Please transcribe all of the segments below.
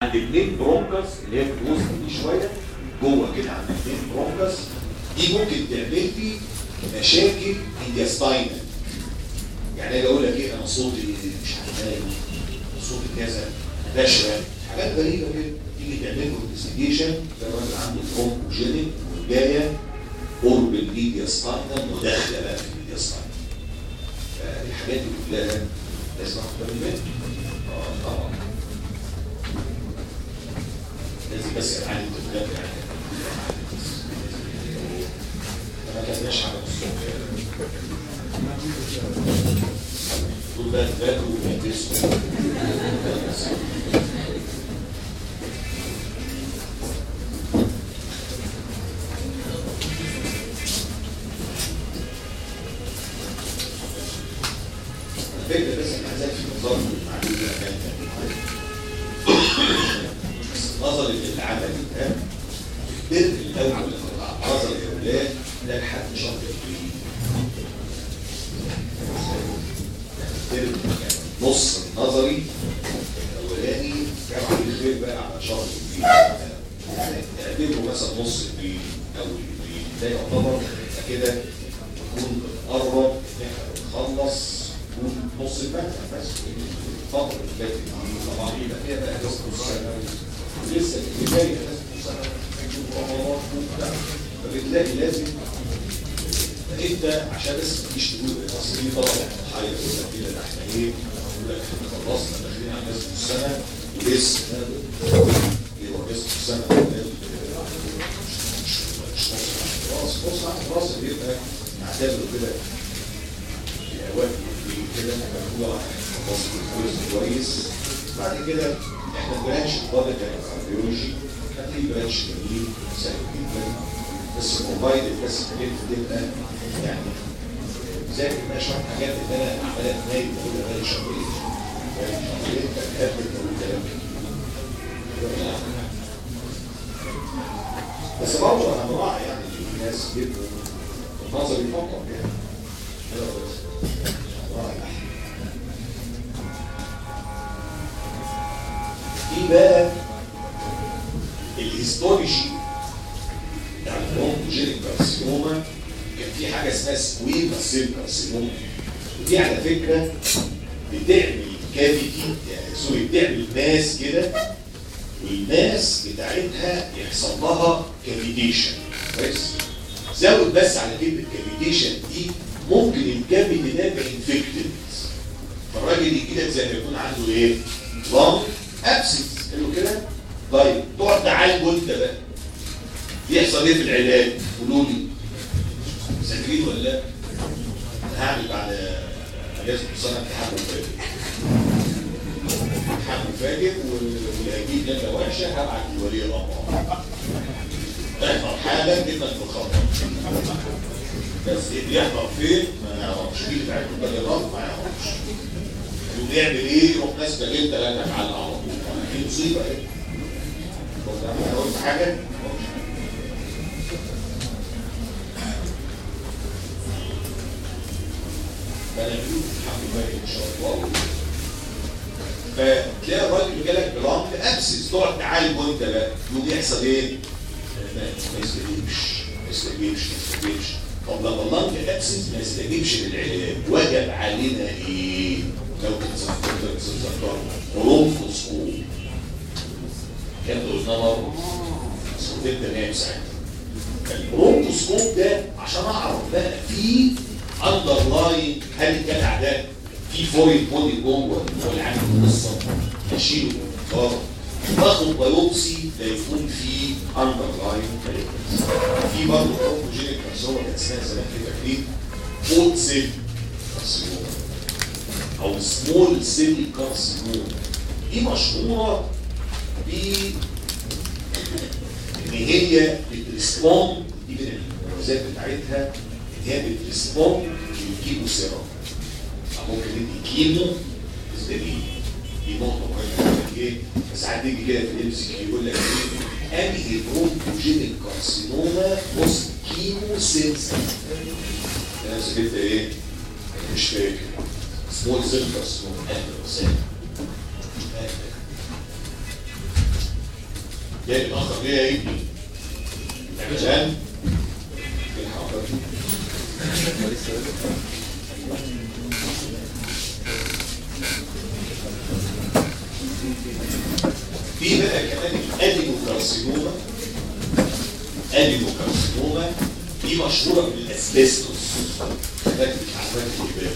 عند المين برونكس اللي هي في الوسط دي شويه جوه كده عند المين برونكس دي ممكن تعمل لي مشاكل انتستاينال يعني اجي اقول لك ايه انا صوتي مش عارف صوتي كذا نشره حاجات غريبه كده تيجي تعمل له انفستيجيشن ده الراجل عنده برونكوجينيك وجايه قرب الميديا ستاينال وداخله بقى في الميديا ستاينال فالحاجات دي كلها لازم اخد بالي منها اه طبعا لازم بس اتعلم الكلام يعني ما كناش على الصبح طول بقى تباتوا ويلبسوا الفكرة بس انا عايزك في نظام المعلومة النظر العملي ده الترم الاول نظر الاولاد ده لحد شهر ابريل الترم يعني نص النظري الاولاني كان عليه خير بقى على شهر ابريل يعني اعتبره مثلا نص ابريل اول ابريل ده يعتبر كده يكون قرب ان احنا بنخلص نص المنهج بس الفترة اللي فاتت دي طبعا يبقى فيها بقى اجازة السنة ولسه البداية اجازة السنة رمضان وبتاع فبتلاقي لازم انت عشان بس ما تجيش تقول اصل دي طبعا احنا حاجه يقول لك كده ده احنا ايه يقول لك احنا خلصنا داخلين على اجازة السنة ولسه يبقى اجازة السنة مش مش خلاص بص على خلاص بيبقى نعتبره كده في اواخر كده هو خلاص كويس كويس بعد كده احنا البرانش الطالب الكارديولوجي هتلاقي برانش جميل سهل جدا بس موبايل بس حاجات بتبقى يعني ذاكر بقى شويه حاجات اللي انا عمالها في نايم بقول بقالي شهرين شهرين فكرت بقول كلام بس برضه انا براعي يعني الناس بيبقوا نظري فقط يعني دي بقى الهيستولوجي بتاع البرونكوجينيك كارسينوما كان في حاجه اسمها سكويما سيل كارسينوما ودي على فكره بتعمل كافيتي يعني سوري بتعمل ماس كده والماس بتاعتها يحصل لها كافيتيشن كويس زود بس على كلمه كافيتيشن دي ممكن الكافيتي ده يبقى انفكتد فالراجل يجي لك زي ما يكون عنده ايه؟ لانج ابسس حلو كده؟ طيب تقعد تعالجه انت بقى يحصل ايه في العلاج؟ قولوا لي مسافرين ولا لا؟ انا هعمل بعد اجازه السنه امتحان مفاجئ امتحان مفاجئ واللي هيجيب نتيجه وحشه هبعت لولي الامر احضر حالا جدا في الخطر بس يحضر فين ما يعرفش مين اللي عنده بلغات ما يعرفش يقوم يعمل ايه يروح ناس بليل ثلاثه على على طول دي مصيبه ايه انا قلت حاجه فنعمله الحمد لله ان شاء الله فتلاقي الراجل جالك بلانك ابسس تقعد تعالج وانت بقى يقوم يحصل ايه؟ ما يستجيبش ما يستجيبش ما يستجيبش طب لما اللنج ابسس ما يستجيبش للعلاج وجب علينا ايه؟ لو تتذكروا برونكوسكوب كان قلنا مره صوتين تمام ساعتها البرونكوسكوب ده عشان اعرف بقى في اندرلاين هل الجدع ده في فويل بودي جوه ولا عامل قصه اشيله اه باخد بايوبسي لا يكون في اندرلاين في برضه بروكوجينيك كارسوما كان اسمها زمان كده فاكرين فوت سيل كارسينوما او سمول سيل كارسينوما دي مشهوره ب ان هي بتريسبوند دي من المميزات بتاعتها ان هي بتريسبوند للكيمو سيرم ممكن ندي كيمو استدين دي نقطه مهمه ايه ساعات تيجي كده في الام سي كيو يقول لك ايه انهي برونكوجينيك كارسينوما بص كيمو سيلز انا سكت ايه مش فاكر سمول سيل كارسينوما اهلا وسهلا جاي متاخر ليه يا ابني؟ عشان الحركات دي في بقى كمان الادينوكارسينوما ادينوكارسينوما دي مشهوره بالاسبستوس فاكر عملت الكباب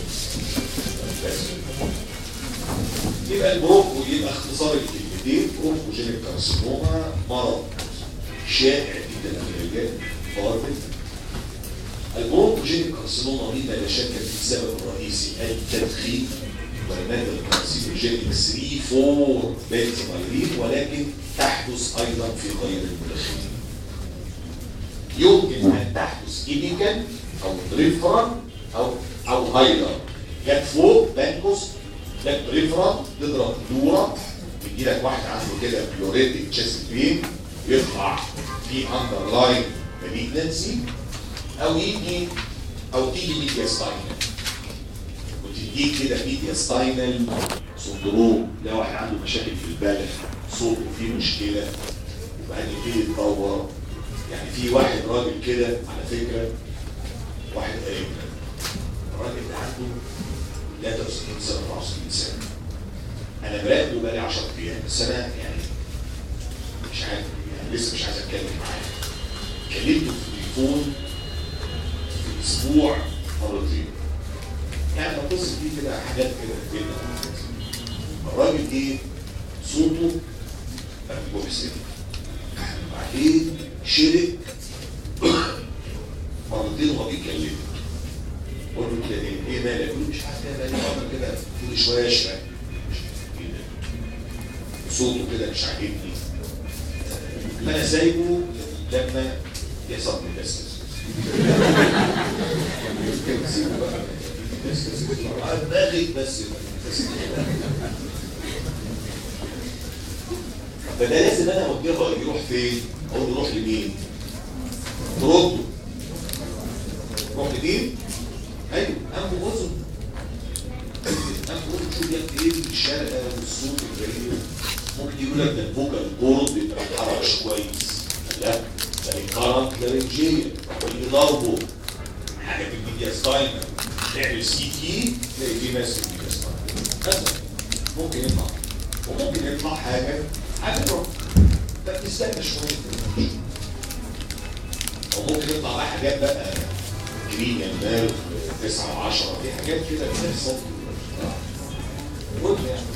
يبقى البروكو يبقى اختصار الكلمتين بروكوجينيك كارسينوما مرض شائع جدا في الرجال فارغ البروكوجينيك كارسينوما دي لا شك في السبب الرئيسي التدخين والمادة الكارسينوجينيك 3 4 بنزمايلين ولكن تحدث ايضا في غير المدخنين يمكن ان تحدث كيميكال او بريفرال او او هايلر جت فوق بانكوس جت بريفرال تضرب دورة يجي لك واحد عنده كده بلوريتك تشيست بين يطلع في اندرلاين مالجنسي او يجي او تيجي ميديا ستاينال وتديك كده ميديا ستاينال سندروم لا واحد عنده مشاكل في البلد صوته فيه مشكله وبعدين يبتدي يتطور يعني في واحد راجل كده على فكره واحد قريبنا الراجل ده عنده 63 سنه 64 سنه انا براقبه بقالي 10 ايام بس انا يعني مش عارف يعني لسه مش عايز اتكلم معاه كلمته في التليفون في الاسبوع مرتين يعني بتصل فيه كده حاجات كده كده الراجل ايه صوته مكتوب سنه بعدين شرك مرتين وهو بيتكلم قول له كده ايه ايه مالك يقول مش عارف ايه مالك عمل كده كل شويه يشرك صوته كده مش عاجبني انا سايبه لما يحصل لي بس دماغي بس فده لازم انا اوجهه يروح فين؟ اقول له روح لمين؟ ترده روح لمين؟ ايوه انفه اذن انفه اذن شوف يا ابني ايه الشرقه والصوت الغريب ممكن يقول لك ده الفوكال كورد بيبقى ما بيتحركش كويس لا ده الكارنت لارنجيه واللي ضربه حاجه في الميديا ستاينر تعمل سي تي تلاقي فيه ماسك الميديا ستاينر مثلا ممكن يطلع وممكن يطلع حاجه حاجه ده بتستنى شويه وممكن يطلع بقى حاجات بقى جرين ينبال 9 و10 في حاجات كده بتحصل قلنا يعني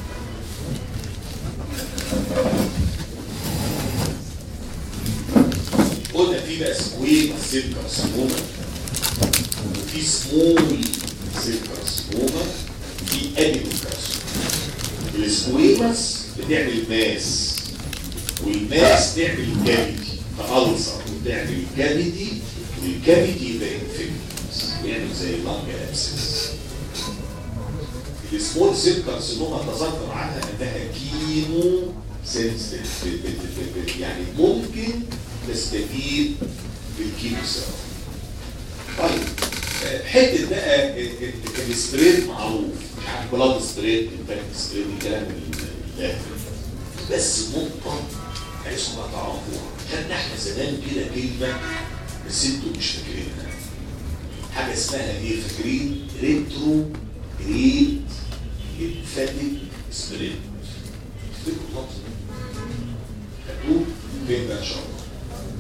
قلنا في بقى سكويما سيل كارسينوما وفي سمول سيل كارسينوما في ادينو كارسينوما السكويماس بتعمل ماس والماس تعمل كافيتي فألسر وتعمل كافيتي والكافيتي يبقى انفكتس بيعمل زي اللانج ابسس السمول سيل كارسينوما تذكر عنها انها كيمو سنسيتيف يعني ممكن تستفيد بالكيمو سيرم طيب حته بقى السبريد معروف مش عارف بلاد سبريد انفكت سبريد الكلام اللافت بس نقطه عايزكم بقى تعرفوها خدنا احنا زمان كده كلمه بس انتوا مش فاكرينها حاجه اسمها ايه فاكرين ريترو جريد ليمفاتيك سبريد تفتكروا اللفظ ده خدوه فين بقى ان شاء الله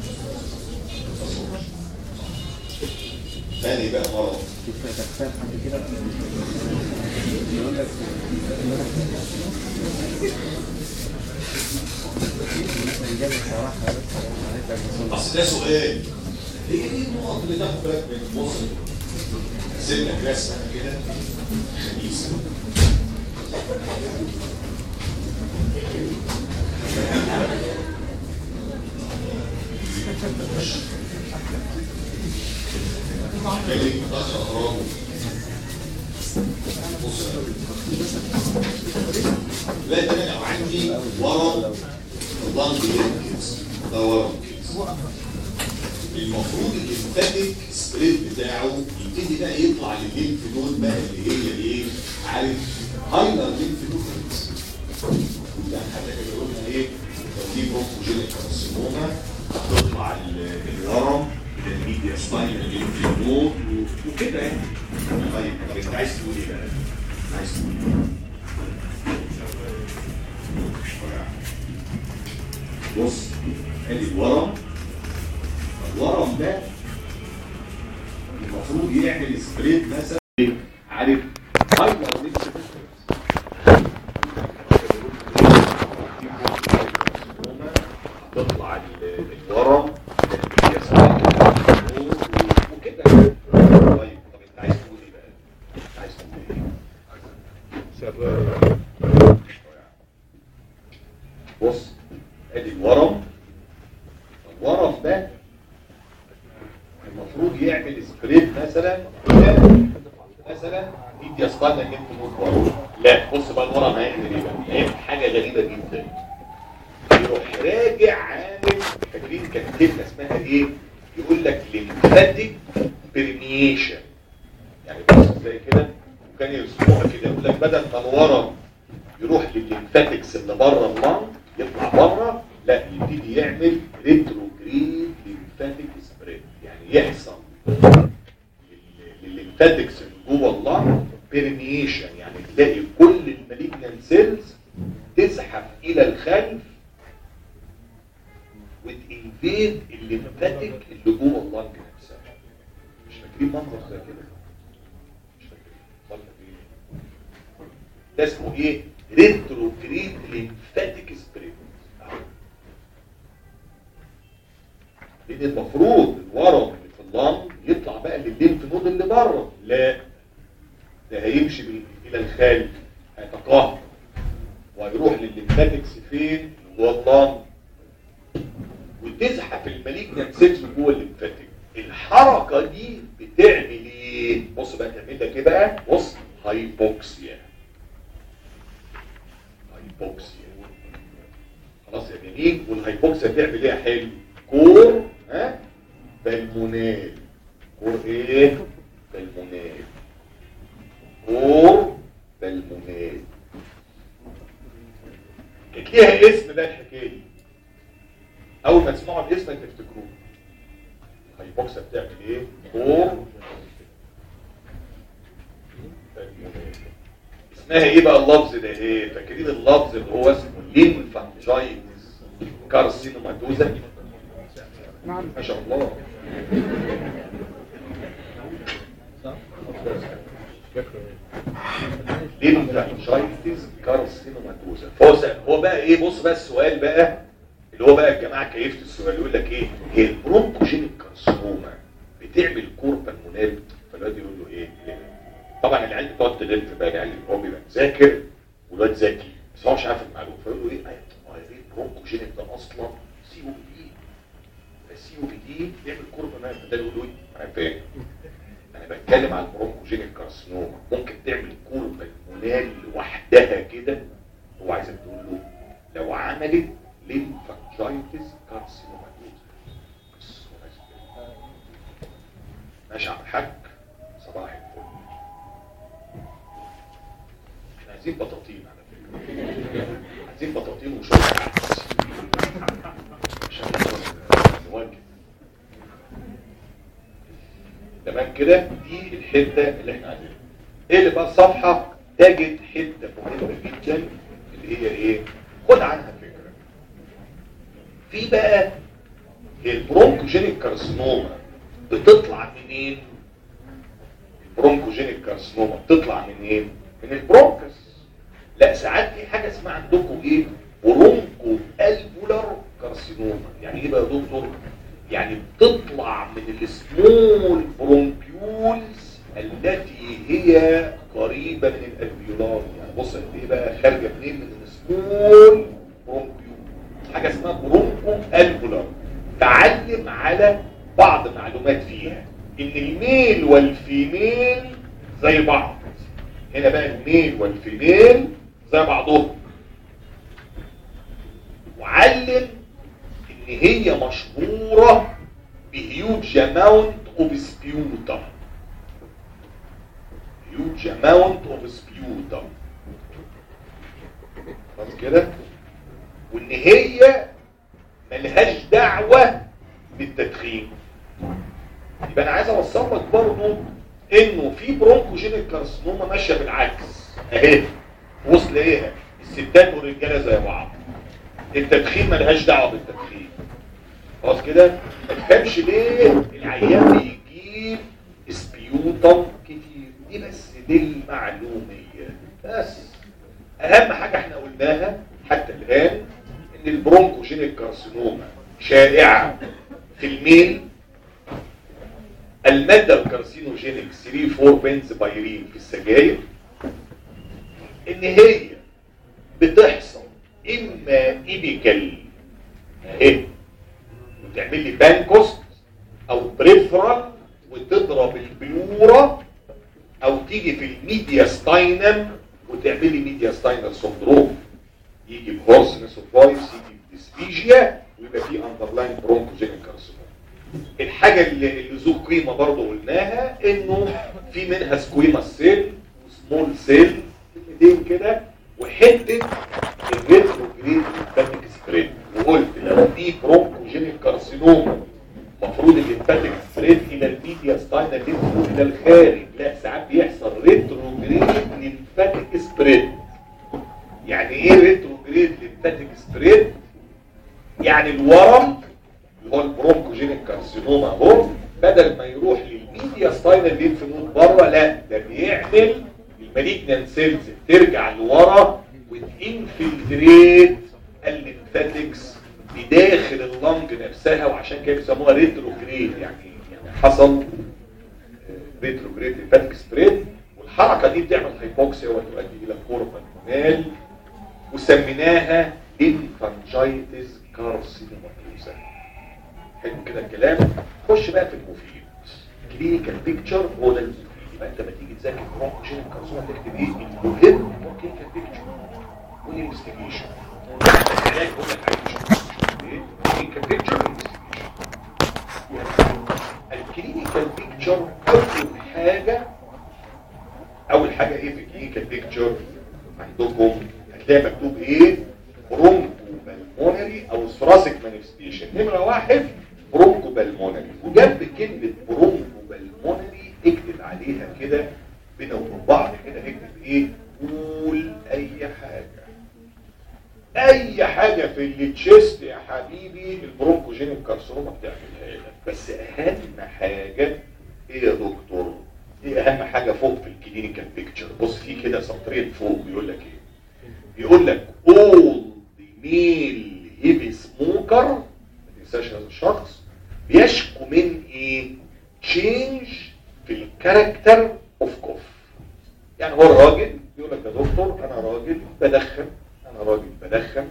ثاني بقى مرض اصل ده سؤال هي دي النقط اللي تاخد بالك من بص ارسم لك رسمه كده خبيثه خليك متاخر اهرامه بص لا ده انا لو عندي ورم اللنج لينكس ده ورم كده المفروض الليمفاتيك سبريد بتاعه يبتدي بقى يطلع للليمف نود بقى اللي هي ايه عارف هايلر ليمف نود ده حتى كده قلنا ايه لو في بروكوجينيك الكارسينوما تطلع ال- الورم الى الميديا سباينال الليمفنود وكده يعني طيب طب انت عايز تقول ايه بقى؟ عايز تقول ايه؟ بص ادي الورم الورم ده المفروض يعمل سبريد مثلا عارف هايبر نيكس تطلع ال- الورم يسمع وكده طيب طب انت عايز تقول ايه بقى؟ انت عايز تقول ايه؟ بص ادي الورم الورم ده المفروض يعمل سبريد مثلا مثلا ميديا سبانا جنب ورم لا بص بقى الورم هيعمل ايه بقى؟ هيعمل حاجه غريبه جدا يروح راجع عامل فاكرين كانت كلمه اسمها ايه؟ يقول لك ليمفاتيك بريميشن يعني بص زي كده وكان يرسموها كده يقول لك بدل ما الورم يروح للليمفاتكس اللي بره اللنج يطلع بره لا يبتدي يعمل ريتروجريد ليمفاتيك سبريد يعني يحصل لل- للليمفاتكس اللي جوه اللنج بيرميشن يعني تلاقي كل المالجنان سيلز تزحف الى الخلف وتنفيد الليمفاتيك اللي جوه اللنج نفسها مش فاكرين منظر زي كده مش فاكرين ولا فاكرين ده اسمه ايه ريتروجريد ليمفاتيك سبريد لان المفروض الورم اللي في اللنج يطلع بقى للليمف نود اللي بره لا ده هيمشي بال- الى الخارج هيتقهر وهيروح للليمفاتكس فين جوه اللنج وتزحف المالجنان سيلز جوه الليمفاتيك الحركه دي بتعمل ايه بص بقى تعمل لك ايه بقى بص هايبوكسيا هايبوكسيا خلاص يا جميل والهايبوكسيا تعمل ايه يا حلو كور ها بالمونال كور ايه بالمونال كور بالمونال كانت ليها اسم بقى الحكايه دي اول ما تسمعوا الاسم تفتكروه الهايبوكسيا بتعمل ايه كور بالمونال اسمها ايه بقى اللفظ ده ايه فاكرين اللفظ اللي هو اسمه ليمفانجايتس كارسينوماتوزا ما شاء الله ليمفانجايتس كارسينوماتوزا فهو س- هو بقى ايه بص بقى السؤال بقى اللي هو بقى الجماعه كيفت السؤال يقول لك ايه هي البرونكوجينيك كارسينوما بتعمل كور بالمونال فالواد يقول له ايه, إيه؟ طبعا العيال بتقعد تلف بقى العيال هو بيبقى ذاكر والواد ذكي بس هو مش عارف المعلومه فيقول له ايه هو ايه البرونكوجينيك ده اصلا سي او بي دي السي او بي دي بيعمل كورب مان فده يقول له ايه انا فاهم انا بتكلم على البرونكوجينيك كارسينوما ممكن تعمل كورب بالمونال لوحدها كده هو عايزك تقول له لو عملت ليمفانجايتس كارسينوماتوز بس هو عايز كده. ماشي على الحاج صباح الفل احنا عايزين بطاطين على فكره عايزين بطاطين وشويه عدس عشان نواجه تمام كده دي الحته اللي احنا عايزينها ايه اللي بقى الصفحه تجد حته مهمه جدا اللي هي ايه خد عنها فكره في بقى البرونكوجينيك كارسينوما بتطلع منين البرونكوجينيك كارسينوما بتطلع منين من البرونكس لا ساعات في حاجه اسمها عندكم ايه برونكو الفولار كارسينوما يعني ايه بقى يا دكتور يعني بتطلع من السمول برونكيولز التي هي قريبه من الالفيولار يعني بص قد ايه بقى خارجه منين من السمول برونكيول حاجه اسمها برونكو الفولار تعلم على بعض معلومات فيها ان الميل والفيميل زي بعض هنا بقى الميل والفيميل زي بعضهم وعلم ان هي مشهورة بهيوج اماونت اوف سبيوتم هيوج اماونت اوف سبيوتم خلاص كده وان هي ما ملهاش دعوه بالتدخين يبقى انا عايز اوصل لك برضه انه في برونكوجينيك كارسينوما ماشيه بالعكس اهي وصل ايه الستات والرجاله زي بعض التدخين ملهاش دعوه بالتدخين خلاص كده ما تفهمش ليه العيان بيجيب سبيوتم كتير دي بس للمعلوميه بس اهم حاجه احنا قلناها حتى الان ان البرونكوجينيك كارسينوما شائعه في الميل المادة الكارسينوجينيك 3 4 بنزبايرين في السجاير ان هي بتحصل اما ايبيكال اهي وتعمل لي بانكوست او بريفرال وتضرب البلورة او تيجي في الميديا ستاينم وتعمل لي ميديا ستاينر سندروم يجي بهورسنس اوف فويس يجي بديسفيجيا ويبقى في اندرلاين برونكوجينيك كارسينوما الحاجة اللي, اللي ذو قيمة برضه قلناها انه في منها سكويما سيل وسمول سيل كلمتين كده وحتة الريتروجريد ليمفاتيك سبريد وقلت لو في برونكوجينيك كارسينوما المفروض الليمفاتيك سبريد الى الميديا ستاينا ليمفو الى الخارج لا ساعات بيحصل ريتروجريد ليمفاتيك سبريد يعني ايه ريتروجريد ليمفاتيك سبريد يعني الورم اللي هو البرونكوجينيك كارسينوما اهو بدل ما يروح للميديا ستاينال لينف نود بره لا ده بيعمل المالجنان سيلز ترجع لورا وتنفلتريت الليمفاتكس بداخل اللنج نفسها وعشان كده بيسموها ريتروجريد يعني يعني حصل ريتروجريد ليمفاتيك سبريد والحركه دي بتعمل هايبوكسيا وتؤدي الى كوربا وسميناها انفانجايتس كارسينوماتوزا حلو كده الكلام خش بقى في المفيد كلينيكال بيكتشر هو ده المفيد يبقى انت لما تيجي تذاكر برونكوجينيك كارسوما تكتب ايه المهم هو كلينيكال بيكتشر والانفستيجيشن العلاج هو العلاج كلينيكال بيكتشر الكلينيكال بيكتشر اول حاجه اول حاجه ايه في الكلينيكال بيكتشر عندكم هتلاقي مكتوب ايه برونكو بالمونري او ثراسيك مانيفستيشن نمره واحد برونكو بالمونري وجنب كلمه برونكو بالمونري اكتب عليها كده بينا وبين بعض كده اكتب ايه قول اي حاجه اي حاجه في التشيست يا حبيبي البرونكوجينيك كارسينوما بتعملها لك بس اهم حاجه ايه يا دكتور ايه اهم حاجه فوق في الكلينيكال بيكتشر بص في كده سطرين فوق بيقول لك ايه بيقول لك all the male heavy smoker ما تنساش هذا الشخص بيشكو من ايه change في الكاركتر اوف كوف يعني هو الراجل يقول لك يا دكتور انا راجل بدخن انا راجل بدخن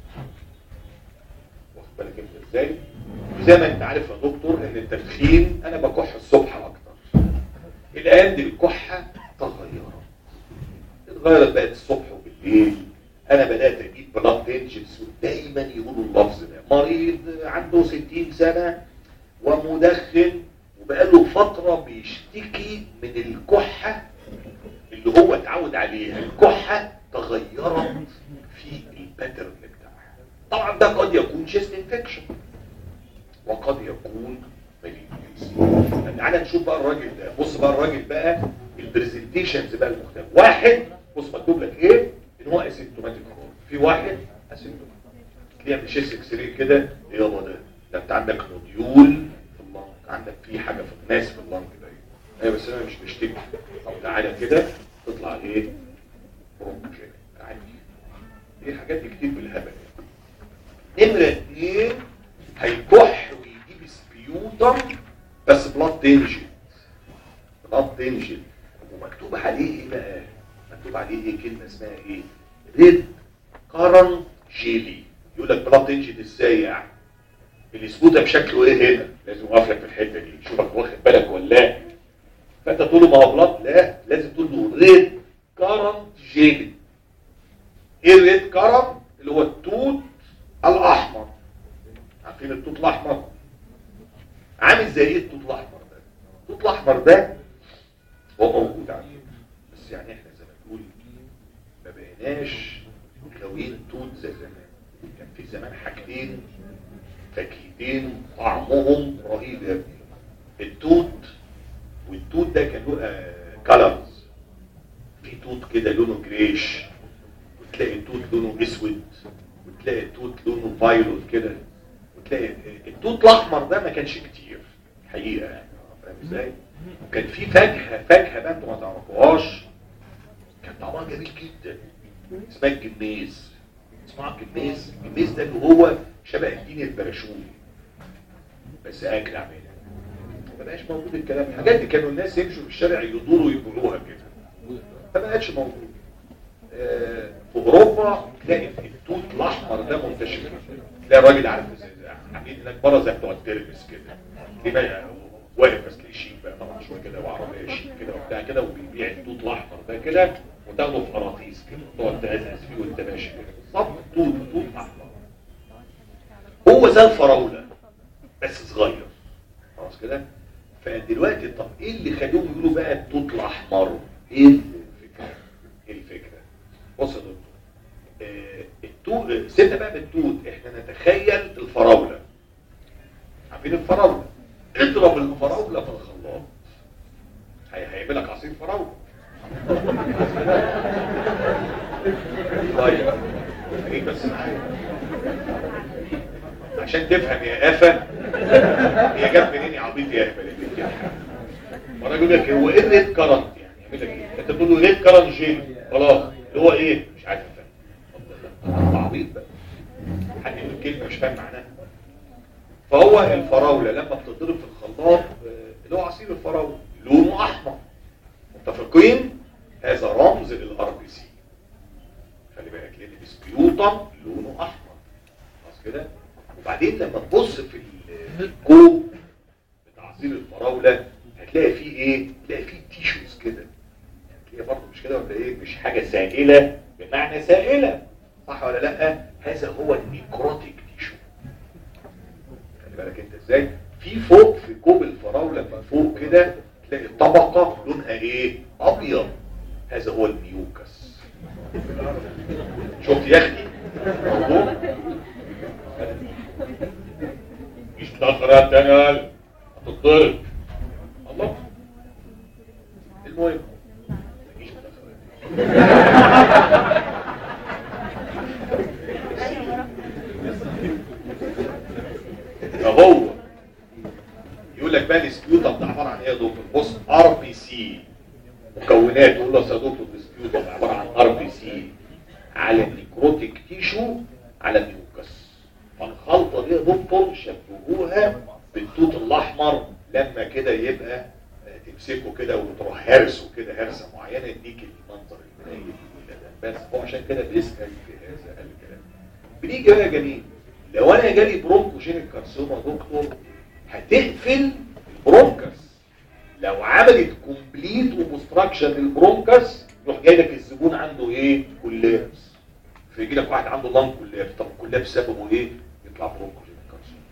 واخد بالك انت ازاي زي ما انت عارف يا دكتور ان التدخين انا بكح الصبح اكتر الايام دي الكحه تغيرت اتغيرت بقت الصبح وبالليل انا بدات اجيب بلاد انجلز ودايما يقولوا اللفظ ده مريض عنده 60 سنه ومدخن وبقاله فتره بيشتكي من الكحه اللي هو اتعود عليها الكحه تغيرت في الباترن بتاعها طبعا ده قد يكون شيست انفكشن وقد يكون مالينيوس تعالى نشوف بقى الراجل ده بص بقى الراجل بقى البرزنتيشنز بقى المختلفه واحد بص مكتوب لك ايه ان هو اسيمتوماتيك في واحد اسيمتوماتيك تلاقيه من شيست اكس راي كده ايه يابا ده ده انت عندك نوديول في اللنج عندك في حاجه في الناس في اللنج ده ايوه بس انا مش بشتكي طب تعالى كده تطلع ايه برونكوجينيك عادي ايه حاجات كتير بالهبل نمره اثنين هيكح ويجيب سبيوتم بس بلاد تنجن بلاد تنجن ومكتوب عليه ايه بقى مكتوب عليه ايه كلمه اسمها ايه ريد كارن جيلي يقول لك بلاد تنجن ازاي يعني السبوتم شكله ايه هنا لازم اقف لك في الحته دي شوفك واخد بالك ولا لا فانت تقول له ما هو بلاد لا لازم تقول له ريد كارن جيلي ايه الريد كارن اللي هو التوت الاحمر عارفين التوت الاحمر عامل زي ايه التوت الاحمر ده التوت الاحمر ده هو موجود عندنا بس يعني احنا زي ما تقول ما بقيناش غاويين توت زي زمان كان في زمان حاجتين فاكهتين طعمهم رهيب يا ابني التوت والتوت ده كان له كالرز في توت كده لونه جريش وتلاقي التوت لونه اسود وتلاقي التوت لونه فايلوت كده وتلاقي التوت الاحمر ده ما كانش كتير حقيقه يعني فاهم ازاي؟ وكان في فاكهه فاكهه بقى انتوا ما تعرفوهاش كان طعمها جميل جدا اسمها الجميز اسمها الجميز الجميز ده اللي هو شبه الدين البراشومي بس اكل عمال ما بقاش موجود الكلام الحاجات دي كانوا الناس يمشوا في الشارع يدوروا ويبيعوها كده ما بقتش موجود آه، في اوروبا تلاقي التوت الاحمر ده منتشر تلاقي الراجل عارف ازاي عاملين هناك بره زي بتوع الترمس كده يبقى واقف بس تلاقيه شيك بقى طبعا شويه كده وعربيه شيك كده وبتاع كده وبيبيع التوت الاحمر ده كده وتاخده في قراطيس كده تقعد تهزز فيه وانت ماشي كده بالظبط توت توت احمر هو زي الفراوله بس صغير خلاص كده فدلوقتي طب ايه اللي خلوهم يقولوا بقى التوت الاحمر ايه الفكره ايه الفكره بص يا دكتور آه، التوت سيبنا بقى من التوت احنا نتخيل الفراوله عارفين الفراوله اضرب الفراوله في الخلاط هي هيعمل لك عصير فراوله طيب خليك بس معايا عشان تفهم يا قفا هي جت منين يا عبيط يا اهبل اللي بتجيب وانا اقول لك هو ايه الريد كرنت يعني يعمل لك ايه انت بتقول له ريد كرنت جيل خلاص اللي هو ايه مش عارف افهم انت عبيط بقى حد يقول كلمه مش فاهم معناها فهو الفراوله لما بتضرب في الخلاط آه، اللي هو عصير الفراوله لونه احمر متفقين هذا رمز للار بي سي خلي بالك لان السبيوتم لونه احمر خلاص كده وبعدين لما تبص في ال- في الكوب بتاع عصير الفراوله هتلاقي فيه ايه هتلاقي فيه تيشوز كده هتلاقي برضه مش كده ولا ايه مش حاجه سائله بمعنى سائله صح ولا لا هذا هو النيكروتيك تيشو خلي بالك انت ازاي في فوق في كوب الفراوله من فوق كده تلاقي طبقه لونها ايه ابيض هذا هو الميوكس شفت يا اختي موضوع مش متاخر يا تاني هتضرب الله المهم مش متاخر فهو يقول لك بقى السبيوتم ده عباره عن ايه يا دكتور بص ار بي سي مكونات يقول له يا دكتور السبيوتم عباره عن ار بي سي على النيكروتيك تيشو على الميوكس فالخلطه دي يا دكتور شبهوها بالتوت الاحمر لما كده يبقى آه، تمسكه كده وتروح هرسه كده هرسه معينه يديك المنظر المنيل ده بس هو عشان كده بيسال في هذا الكلام بنيجي بقى يا جميل لو انا جالي برونكوجينيك كارسوما دكتور هتقفل البرونكس لو عملت كومبليت وبستراكشن للبرونكس يروح جاي لك الزبون عنده ايه كولابس فيجي لك واحد عنده لانج كولابس طب الكولابس سببه ايه يطلع برونكوجينيك كارسوما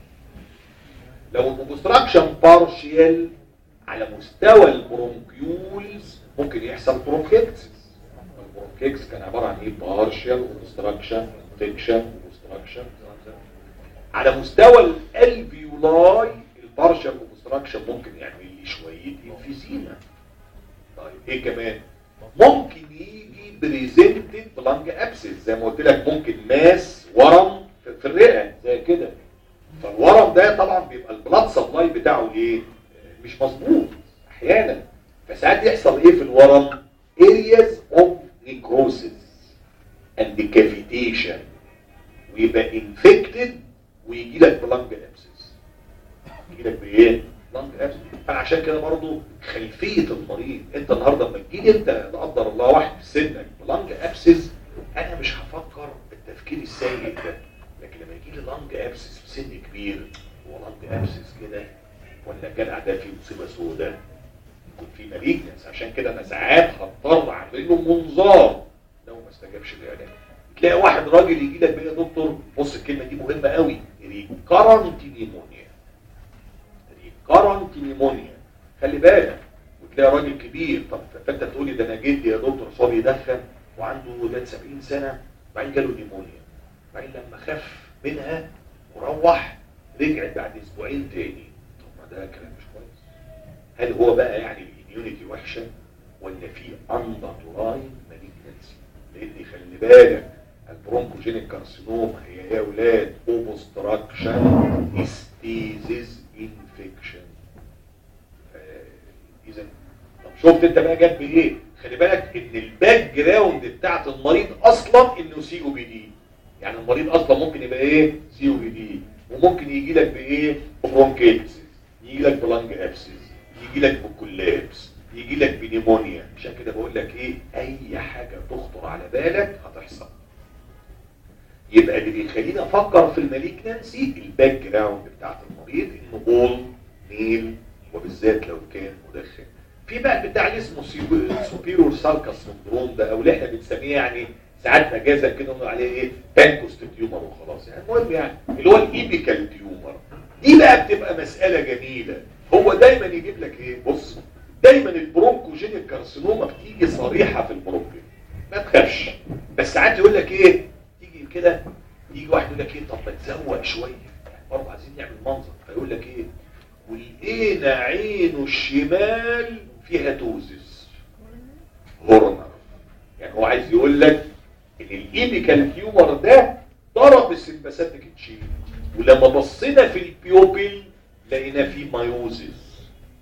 لو الاوبستراكشن بارشيال على مستوى البرونكيولز ممكن يحصل برونكيتس البرونكيتس كان عباره عن ايه بارشيال اوبستراكشن فيكشن اوبستراكشن على مستوى الالفيولاي البارشال اوبستراكشن ممكن يعمل لي شويه انفيزيما طيب ايه كمان ممكن يجي بريزنتد بلانج ابسس زي ما قلت لك ممكن ماس ورم في- في الرئه زي كده فالورم ده طبعا بيبقى البلاد سبلاي بتاعه ايه آه، مش مظبوط احيانا فساعات يحصل ايه في الورم areas of necrosis and decapitation ويبقى انفكتد ويجي لك بلانج ابسس يجي لك بايه لانج ابسس فعشان كده برضو خلفيه المريض انت النهارده لما تجيلي انت لا قدر الله واحد في سنك بلانج ابسس انا مش هفكر بالتفكير السيء ده لكن لما يجي لي لانج ابسس في سن كبير هو لانج ابسس كده ولا الجدع ده فيه مصيبه سوداء يكون في ماليجنس عشان كده انا ساعات هضطر اعمل له منظار لو ما استجابش للعلاج تلاقي واحد راجل يجي لك بقى يا دكتور بص الكلمه دي مهمه قوي ريكارنت نيمونيا ريكارنت نيمونيا خلي بالك وتلاقي راجل كبير طب فانت تقول لي ده انا جدي يا دكتور صار يدخن وعنده ده 70 سنه بعدين جاله نيمونيا بعدين لما خف منها وروح رجعت بعد اسبوعين تاني طب ما ده كلام مش كويس هل هو بقى يعني الاميونيتي وحشه ولا في اندرلاين مالجنسي لان خلي بالك البرونكوجينيك كارسينوما هي يا اولاد اوبستراكشن ستيزيس انفكشن اذا طب شفت انت بقى جت بايه خلي بالك ان الباك جراوند بتاعت المريض اصلا انه سي او بي دي يعني المريض اصلا ممكن يبقى ايه سي او بي دي وممكن يجي لك بايه برونكيتس يجي لك بلانج ابسس يجي لك بكولابس يجي لك بنيمونيا عشان كده بقول لك ايه اي حاجه تخطر على بالك هتحصل يبقى اللي بيخليني افكر في الماليجنانسي الباك جراوند بتاعت المريض انه اول ميل وبالذات لو كان مدخن في بقى بتاع اللي اسمه سوبيرور سالكاس سندروم ده او اللي احنا بنسميه يعني ساعات مجازا كده نقول عليه ايه بانكوست تيومر وخلاص يعني المهم يعني اللي هو الايبيكال تيومر دي بقى بتبقى مساله جميله هو دايما يجيب لك ايه بص دايما البرونكوجينيك كارسينوما بتيجي صريحه في البرونكي ما تخافش بس ساعات يقول لك ايه تيجي كده يجي واحد يقول لك ايه طب ما تزوق شويه يعني برضه عايزين نعمل منظر فيقول لك ايه ولقينا عينه الشمال فيها توزس هورنر يعني هو عايز يقول لك ان الايبيكال تيومر ده ضرب السمباثيك تشين ولما بصينا في البيوبل لقينا فيه مايوزس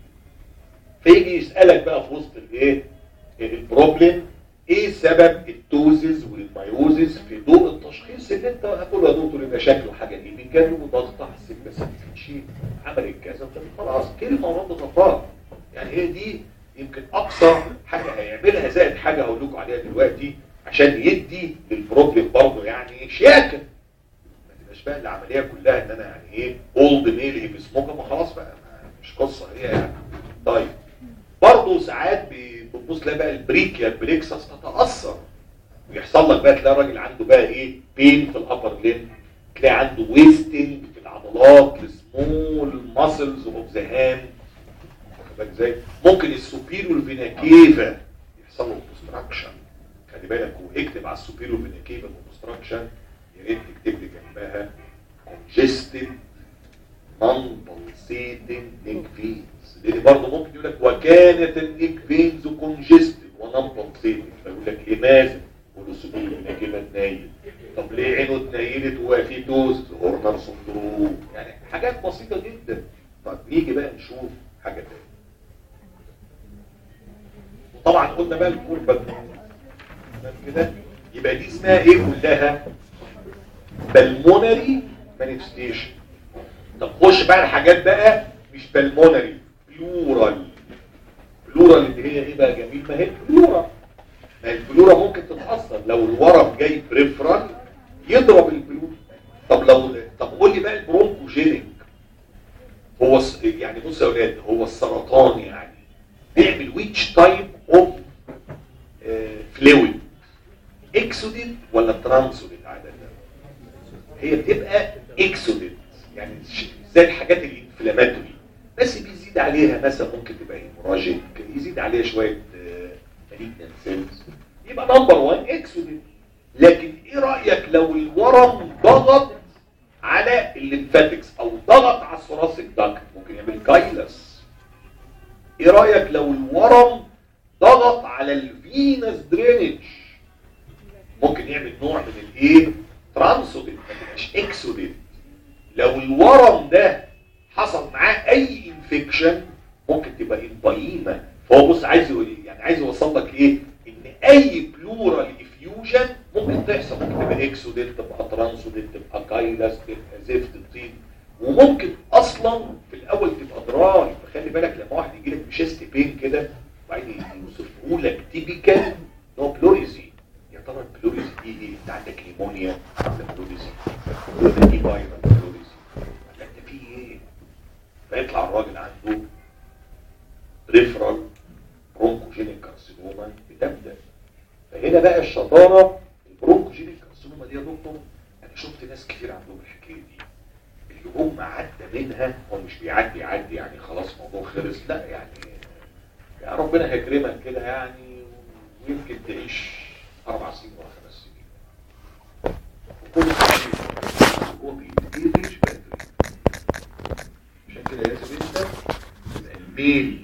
فيجي يسالك بقى في وسط الايه البروبلم ايه سبب التوزز والمايوزس في ضوء التشخيص اللي انت هتقول يا دكتور يبقى شكله حاجه ايبيكال وضغط على السمباثيك تشين عمل كذا خلاص كلمه ورد غفار يعني هي دي يمكن اقصى حاجه هيعملها زائد حاجه هقول لكم عليها دلوقتي عشان يدي للبروبلم برضه يعني شياكه ما تبقاش بقى العمليه كلها ان انا يعني ايه اولد ميل هي بسموكه ما خلاص بقى مش قصه هي يعني طيب برضه ساعات بتبص تلاقي بقى البريكيا بليكسس تتاثر ويحصل لك بقى تلاقي الراجل عنده بقى ايه بين في الابر لين تلاقي عنده ويستنج في العضلات السمول ماسلز اوف ذا هاند بالك ازاي ممكن السوبيريور فينا كيفا يحصل له اوبستراكشن خلي بالك واكتب على السوبيريور فينا كيفا اوبستراكشن يا ريت تكتب لي جنبها congested non pulsating neck veins لان برضه ممكن يقول لك وكانت النيك فينز congested ونون pulsating فيقول لك لماذا؟ يقول له السوبيريور فينا كيفا اتنيل طب ليه عينه اتنيلت وهو في دوز هورنر سندروم يعني حاجات بسيطه جدا طب نيجي بقى نشوف حاجه تانية طبعا قلنا بقى الكوربة كده يبقى دي اسمها ايه كلها بالمونري مانيفستيشن طب خش بقى الحاجات بقى مش بالمونري بلورال بلورال اللي هي ايه بقى جميل ما هي بلورال ما البلورا ممكن تتاثر لو الورم جاي بريفرال يضرب البلورا طب لو طب قول لي بقى البرونكوجينيك هو يعني بص يا اولاد هو السرطان يعني بيعمل ويتش تايب اوف فلويد اكسوديت ولا ترانسوديت عاده هي بتبقى اكسوديت يعني زي الحاجات الانفلاماتوري بس بيزيد عليها مثلا ممكن تبقى هيموراجيك يزيد عليها شويه مالجنان سيلز يبقى نمبر 1 اكسوديت لكن ايه رايك لو الورم ضغط على الليمفاتكس او ضغط على الثوراسيك داكت ممكن يعمل كايلس ايه رايك لو الورم ضغط على الفينس درينج ممكن يعمل نوع من الايه ترانسوديت ما تبقاش اكسوديت لو الورم ده حصل معاه اي انفكشن ممكن تبقى امبايما فهو بص عايز يقول ايه يعني عايز يوصل لك ايه ان اي بلورال افيوجن ممكن تحصل ممكن تبقى اكسوديت تبقى ترانسوديت تبقى كايلس تبقى زفت طين وممكن اصلا في الاول تبقى دراي فخلي بالك لما واحد يجي لك بشيست بين كده وبعدين يوصفه لك تيبيكال نو بلوريزي يا ترى البلوريزي دي ايه انت عندك نيمونيا ولا بلوريزي ولا دي فايرال بلوريزي ولا انت في ايه فيطلع الراجل عنده ريفرال برونكوجينيك كارسينوما بتبدا فهنا بقى الشطاره البرونكوجينيك كارسينوما دي يا دكتور انا شفت ناس كتير عندهم الحكايه دي اللي هم عدى منها هو مش بيعدي يعدي يعني خلاص الموضوع خلص لا يعني يا ربنا هيكرمك كده يعني ويمكن تعيش اربع سنين ولا خمس سنين وكل شيء هو بيريش بدري ميل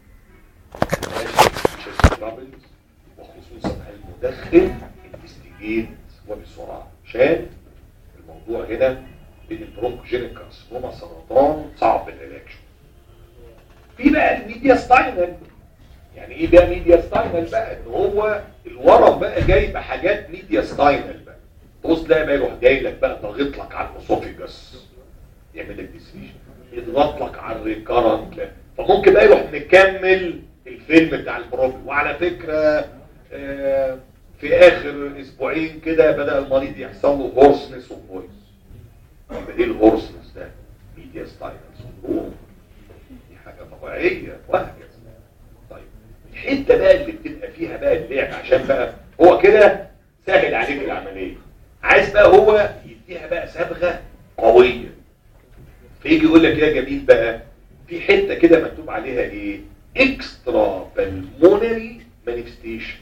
ترابلز وخصوصا المدخن انفستيجيت وبسرعه عشان الموضوع هنا ان البرونكوجينيك كارسينوما سرطان صعب العلاج في بقى الميديا ستاينال يعني ايه بقى ميديا ستاينال بقى ان هو الورم بقى جاي بحاجات ميديا ستاينال بقى تبص تلاقي بقى يروح جاي لك بقى ضاغط لك على الاسوفيجاس يعمل لك ديسفيشن يضغط لك على الريكارنت فممكن بقى يروح مكمل الفيلم بتاع البروبلم وعلى فكره آه في اخر اسبوعين كده بدا المريض يحصل له هورسنس وفويس يبقى ايه الهورسنس ده ميديا ستاينال سندروم دي حاجه طبيعيه وهكذا طيب الحته بقى اللي بتبقى فيها بقى اللعب عشان بقى هو كده سهل عليك العمليه عايز بقى هو يديها بقى صبغه قويه فيجي يقول لك يا جميل بقى في حته كده مكتوب عليها ايه اكسترا بالمونري مانيفستيشن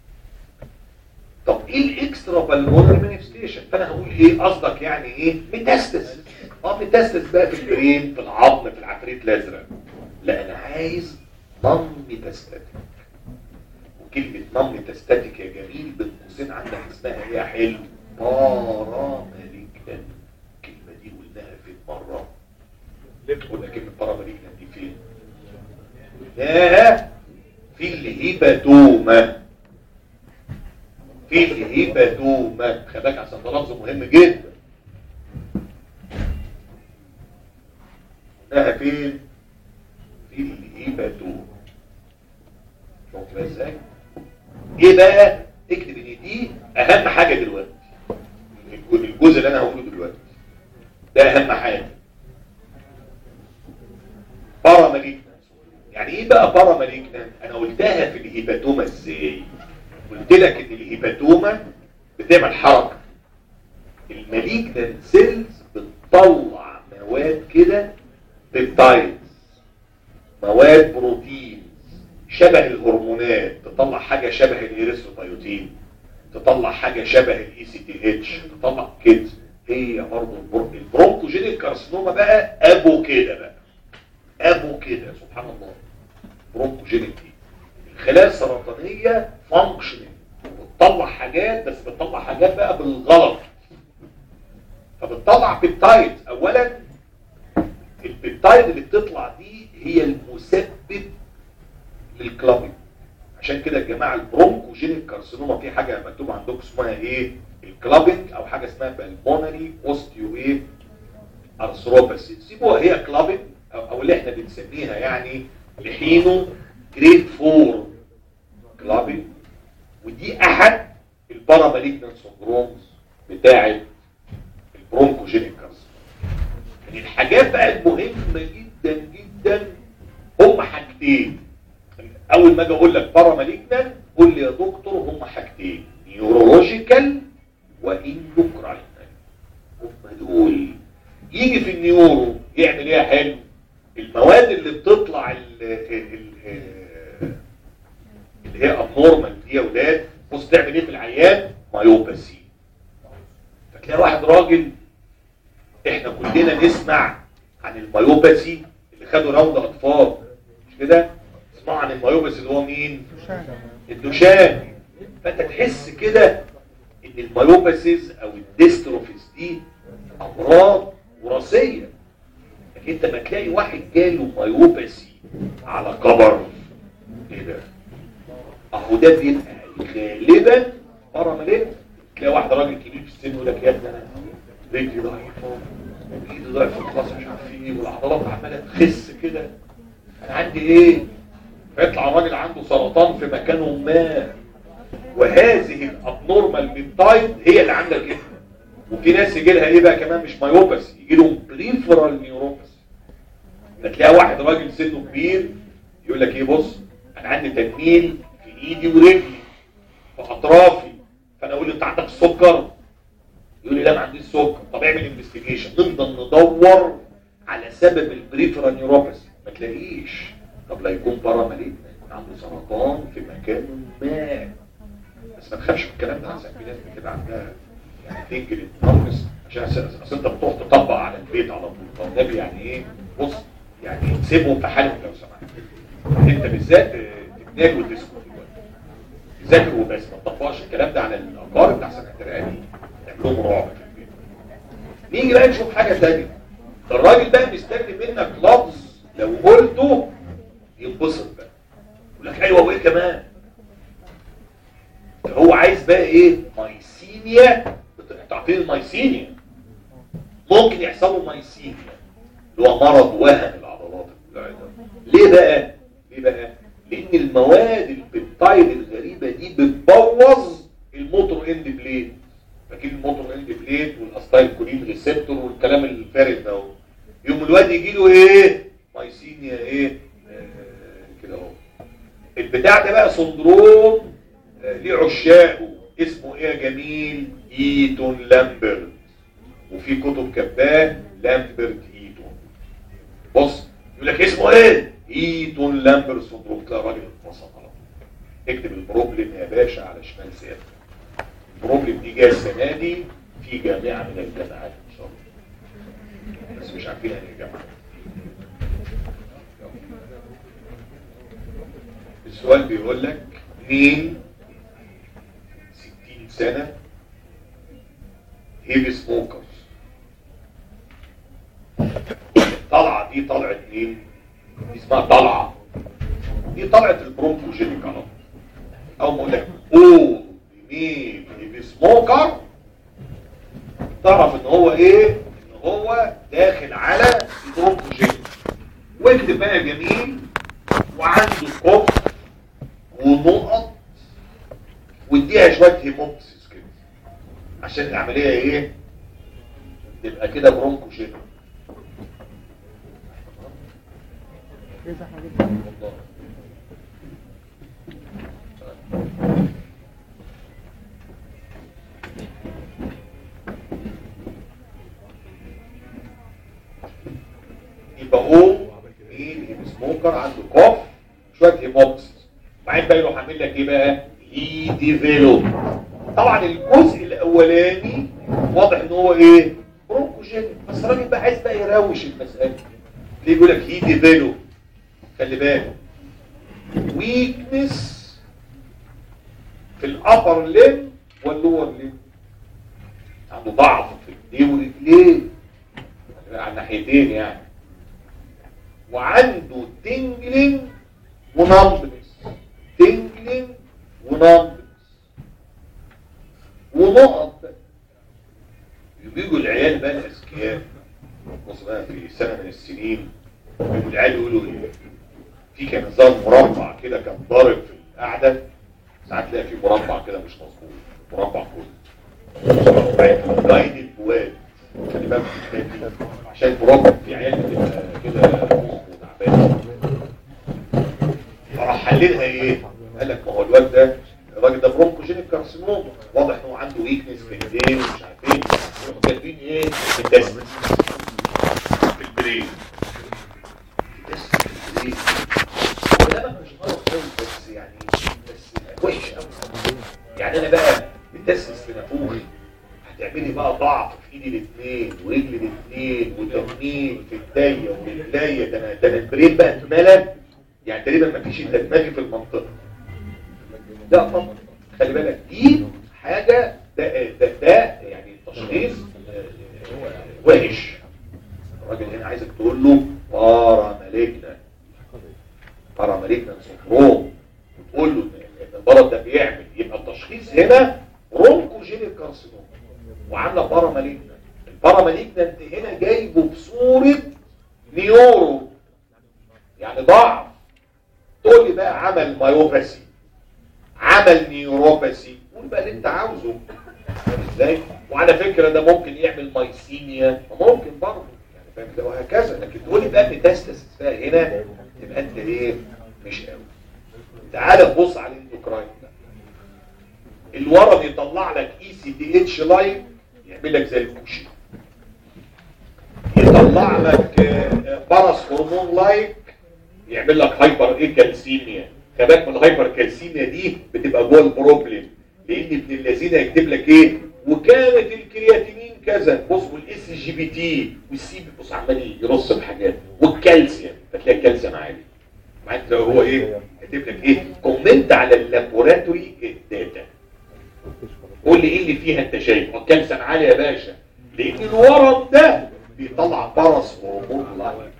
طب ايه الاكسترا بالمونري مانيفستيشن فانا هقول ايه قصدك يعني ايه ميتاستس اه ميتاستس بقى في البرين في العظم في العفريت الازرق لا انا عايز نون ميتاستاتيك وكلمه نون ميتاستاتيك يا جميل بين قوسين عندك اسمها ايه يا حلو باراماليكنان الكلمه دي قلناها فين مره قلنا كلمه باراماليكنان دي فين قلناها في الهيباتوما في الهيباتوما خلي بالك عشان ده لفظ مهم جدا قلناها فين في الهيباتوما شفت بقى ازاي ايه بقى اكتب ان دي اهم حاجه دلوقتي الجزء اللي انا هقوله دلوقتي ده اهم حاجه باراماليكنان يعني ايه بقى باراماليكنان انا قلتها في الهيباتوما ازاي قلت لك ان الهيباتوما بتعمل حركه الماليكنان سيلز بتطلع مواد كده بيبتايدز مواد بروتين شبه الهرمونات تطلع حاجه شبه الاريثروبيوتين تطلع حاجه شبه الاي سي تي اتش تطلع كده هي برضه البرونكوجينيك كارسينوما بقى ابو كده بقى ابو كده سبحان الله برونكوجينيك دي الخلايا السرطانيه فانكشنال بتطلع حاجات بس بتطلع حاجات بقى بالغلط فبتطلع بيبتايد اولا البيبتايد اللي بتطلع دي هي المسبب للكلابينج عشان كده يا جماعه البرونكوجينيك كارسينوما في حاجه مكتوب عندكم اسمها ايه الكلابينج او حاجه اسمها بالمونري اوستيو ايه ارثروباثي سيبوها هي كلابينج او, أو اللي احنا بنسميها يعني لحينو جريد 4 كلابينج ودي احد الباراماليجنال سندرومز بتاعه البرونكوجينيك كارسينوما يعني الحاجات بقى المهمه جدا جدا هم حاجتين اول ما اجي اقول لك باراماليجنال قول لي يا دكتور هم حاجتين نيورولوجيكال واندوكراينال هم دول يجي في النيورو يعمل ايه يا حلو المواد اللي بتطلع ال ال اللي هي ابنورمال دي يا ولاد بص تعمل ايه في العيان مايوباسي فتلاقي واحد راجل احنا كلنا نسمع عن المايوباسي اللي خدوا راوند اطفال مش كده اسمعوا عن المايوباسي اللي هو مين الدوشان فانت تحس كده ان المايوباسيز او الديستروفيز دي امراض وراثيه لكن انت ما تلاقي واحد جاله مايوباسي على كبر ايه ده اهو ده بيبقى غالبا باراماليت تلاقي واحد راجل كبير في السن يقول لك يا ابني انا رجلي ضعيفه وايدي ضعيفه خلاص مش عارف ايه والعضلات عماله تخس كده انا عندي ايه فيطلع الراجل عنده سرطان في مكان ما وهذه الابنورمال بيبتايد هي اللي عامله كده وفي ناس يجي لها ايه بقى كمان مش مايوباثي يجي لهم بريفرال نيوروباثي تلاقي واحد راجل سنه كبير يقول لك ايه بص انا عندي تنميل في ايدي ورجلي في اطرافي فانا اقول له انت عندك السكر يقول لي لا ما عنديش سكر طب اعمل انفستيجيشن نفضل ندور على سبب البريفرال نيوروباثي ما تلاقيش طب لا يكون باراماليت يكون عنده سرطان في مكان ما بس ما تخافش من الكلام ده عشان في ناس بتبقى عندها يعني تنجل التنفس عشان اصل انت بتروح تطبق على البيت على طول طب ده يعني ايه بص يعني سيبهم في حالهم لو سمحت انت بالذات تتنال وتسكت دلوقتي تذاكر وبس ما تطبقش الكلام ده على الاقارب احسن احترامي تعملهم رعب في البيت نيجي بقى نشوف حاجه ثانيه الراجل بقى مستني منك لفظ لو قلته ينبسط بقى يقول لك ايوه وايه كمان ده هو عايز بقى ايه مايسينيا تعطيه المايسينيا ممكن يحصل له مايسينيا اللي هو مرض وهن العضلات البلعيدة. ليه بقى ليه بقى لان المواد البيبتايد الغريبه دي بتبوظ الموتور اند بليد اكيد الموتور اند بليد والاستايل كولين ريسبتور والكلام الفارغ ده اهو يوم الواد يجي له ايه مايسينيا ايه آه كده اهو البتاع ده بقى سندروم آه ليه عشاقه اسمه ايه يا جميل ايتون لامبرت وفي كتب كتباه لامبرت ايتون بص يقول لك اسمه ايه ايتون لامبرت سندروم تلاقي راجل اتفصل على طول اكتب البروبلم يا باشا على شمال سيادتك البروبلم دي جايه السنه دي في جامعه من الجامعات ان شاء الله بس مش عارفين انهي جامعه السؤال بيقول لك مين 60 سنه هيفي سموكرز طلعه دي طلعت مين دي اسمها طلعه دي طلعت البرونكوجينيك على طول او ما اقول لك او مين هيفي سموكر تعرف ان هو ايه ان هو داخل على البرونكوجينيك واكتب بقى جميل وعنده كف ونقط واديها شويه هيموبسيس كده عشان العمليه ايه تبقى كده برونكوجينيك والله يبقى هو مين سموكر عنده كوف شويه هيموكس بعدين بقى يروح عامل لك ايه بقى هي ديفلوب طبعا الجزء الاولاني واضح ان هو ايه برونكوجينيك بس الراجل بقى عايز بقى يروش المساله ليه يقول لك هي ديفلوب خلي بالك ويكنس في الابر ليم واللور ليم عنده ضعف في ايديه ورجليه على الناحيتين يعني وعنده تنجلين ونمبنس تنجلين ونمبنس ونقط بقى بيجوا العيال بقى الاذكياء بص بقى في سنه من السنين بيجوا العيال يقولوا ايه في كان نظام مربع كده كان ضارب في القعده ساعات تلاقي في مربع كده مش مظبوط مربع كله جايد البواد خلي بالك من الحكاية دي. عشان مربع في عيال بتبقى كده مخ وتعبان فراح حللها ايه قال لك ما هو الواد ده الراجل ده برونكوجينيك كارسينوما واضح ان هو عنده ويكنس في الايدين ومش عارف ايه يروحوا كاتبين ايه الدسم في البرين الدسم في البرين هو ده بقى مش غلط قوي بس يعني بس وحش قوي يعني انا بقى بتسس في نافوخي هتعملي بقى ضعف في ايدي الاثنين ورجلي الاثنين وتنميل في ايديا ورجليا ده انا ده انا البرين بقى اتملى يعني تقريبا ما فيش الا دماغي في المنطقه لا طبعا خلي بالك دي حاجه ده ده, ده يعني تشخيص آه، وحش الراجل هنا عايزك تقول له بارا مالجنا بارا مالجنا سندروم وتقول له ان المرض ده بيعمل يبقى التشخيص هنا برونكوجينيك كارسينوم وعامله بارا مالجنا البارا مالجنا انت هنا جايبه بصوره نيورو يعني ضعف تقول لي بقى عمل مايوباسي عمل نيوروباسي قول بقى اللي انت عاوزه فاهم ازاي وعلى فكره ده ممكن يعمل مايسينيا ممكن برضه يعني فاهم ده وهكذا لكن تقول لي بقى ميتاستاسيس بقى هنا تبقى انت ايه مش قوي تعال نبص على الاندوكراين ده الورم يطلع لك اي سي دي اتش لاين يعمل لك زي الكوشي يطلع لك آه، باراس هرمون لايك يعمل لك هايبر ايه كالسيميا كمان من الهايبر كالسيميا دي بتبقى جوه البروبلم لان ابن الذين يكتب لك ايه وكانت الكرياتينين كذا بص والاس جي بي تي والسي بي بص عمال يرص بحاجات والكالسيوم فتلاقي الكالسيوم عالي عارف لو هو ايه كاتب لك ايه كومنت على اللابوراتوري داتا قول لي ايه اللي فيها انت شايفه الكالسيوم عالي يا باشا لان الورم ده بيطلع برص هرمون لايف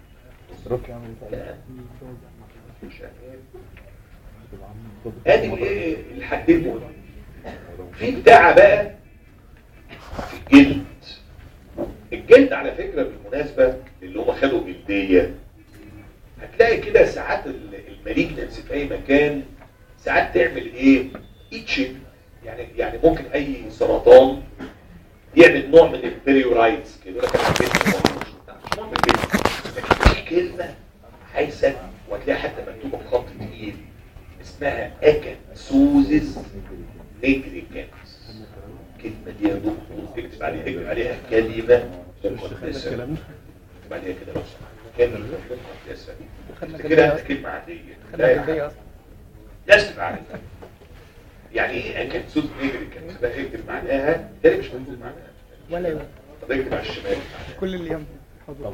ادي الايه الحدين دول في بتاع بقى في الجلد الجلد على فكرة بالمناسبة اللي هم خدوا جلدية هتلاقي كده ساعات المالجنس في اي مكان ساعات تعمل ايه ايتشنج يعني يعني ممكن اي سرطان يعمل نوع من البريورايتس كده يقول لك انا عندي مش مهم كده لكن في كلمه عايزه وهتلاقيها حتى مكتوبه بخط تقيل اسمها اكنسوزيس نيجريكانس الكلمه دي يا دكتور اكتب عليها اكتب عليها كلمه مقدسه اكتب عليها كده لو سمحت كلمه مقدسه انت كده انت كلمه عاديه لا يا حبيبي. لازم عليها يعني ايه اكنسوز نيجريكانس بقى اكتب معناها ده مش مكتوب معناها ولا يوم طب اكتب على الشمال كل اللي يوم حضور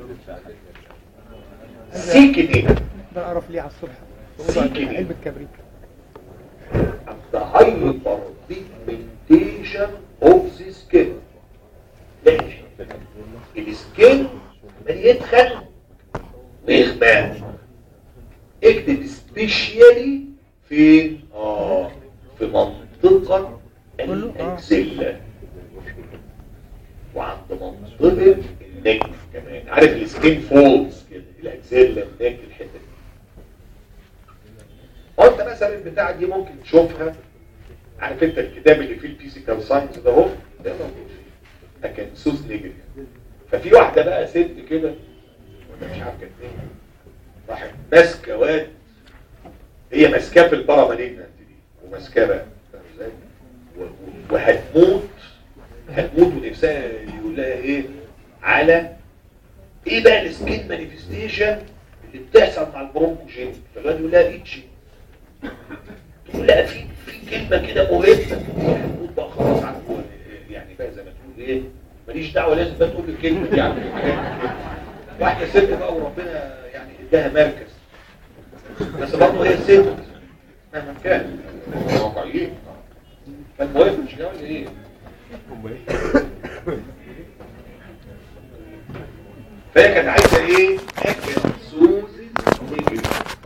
سيكنينج ده اعرف ليه على الصبح سيكنينج. علبة كبريت the hyperpigmentation of the skin ماشي السكين من يدخل ويغمق اكتب سبيشيالي فين اه في منطقة كله؟ آه. الاكزيلا وعند منطقة النك كمان عارف السكين فولز كده الاكزيلا النك الحتة دي هو انت مثلا البتاعه دي ممكن تشوفها عارف انت الكتاب اللي فيه الفيزيكال ساينس ده اهو ده موجود فيه ده كان سوز نيجري ففي واحده بقى ست كده ولا مش عارف كانت ايه راحت ماسكه واد هي ماسكاه في الباراماليجنانت دي وماسكاه بقى فاهم ازاي؟ و- و- وهتموت هتموت ونفسها يقول لها ايه على ايه بقى السكين مانيفستيشن اللي بتحصل مع البرونكوجين فالواد يقول لها ايتشي تقول لا في في كلمه كده مهمه هتموت بقى خلاص عن يعني بقى زي ما تقول ايه ماليش دعوه لازم بقى تقول الكلمه دي يعني حاجات كده. واحده ست بقى وربنا يعني اداها مركز بس برضه هي ست مهما كان واقعيين فالمهم مش جاوز ايه فهي كانت عايزه ايه؟ اكل سوزي نيجري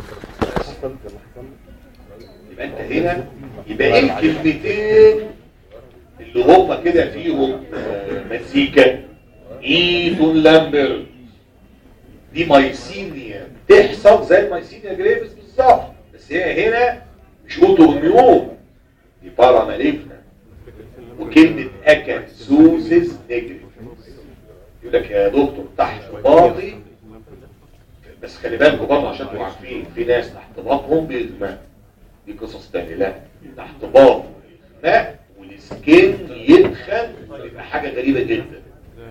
يبقى انت هنا يبقى ايه الكلمتين اللي هم كده فيهم آه، مزيكا ايتون لامبر دي مايسينيا تحصل زي المايسينيا جريفز بالظبط بس هي هنا مش اوتو اميون دي باراماليجنا وكلمه اكنسوزيس نيجريف يقول لك يا دكتور تحت باطي بس خلي بالكوا برضه عشان تبقوا عارفين في ناس تحت باطهم بيغمى دي قصص تانية لا تحت باط ماء والسكين يدخل يبقى حاجة غريبة جدا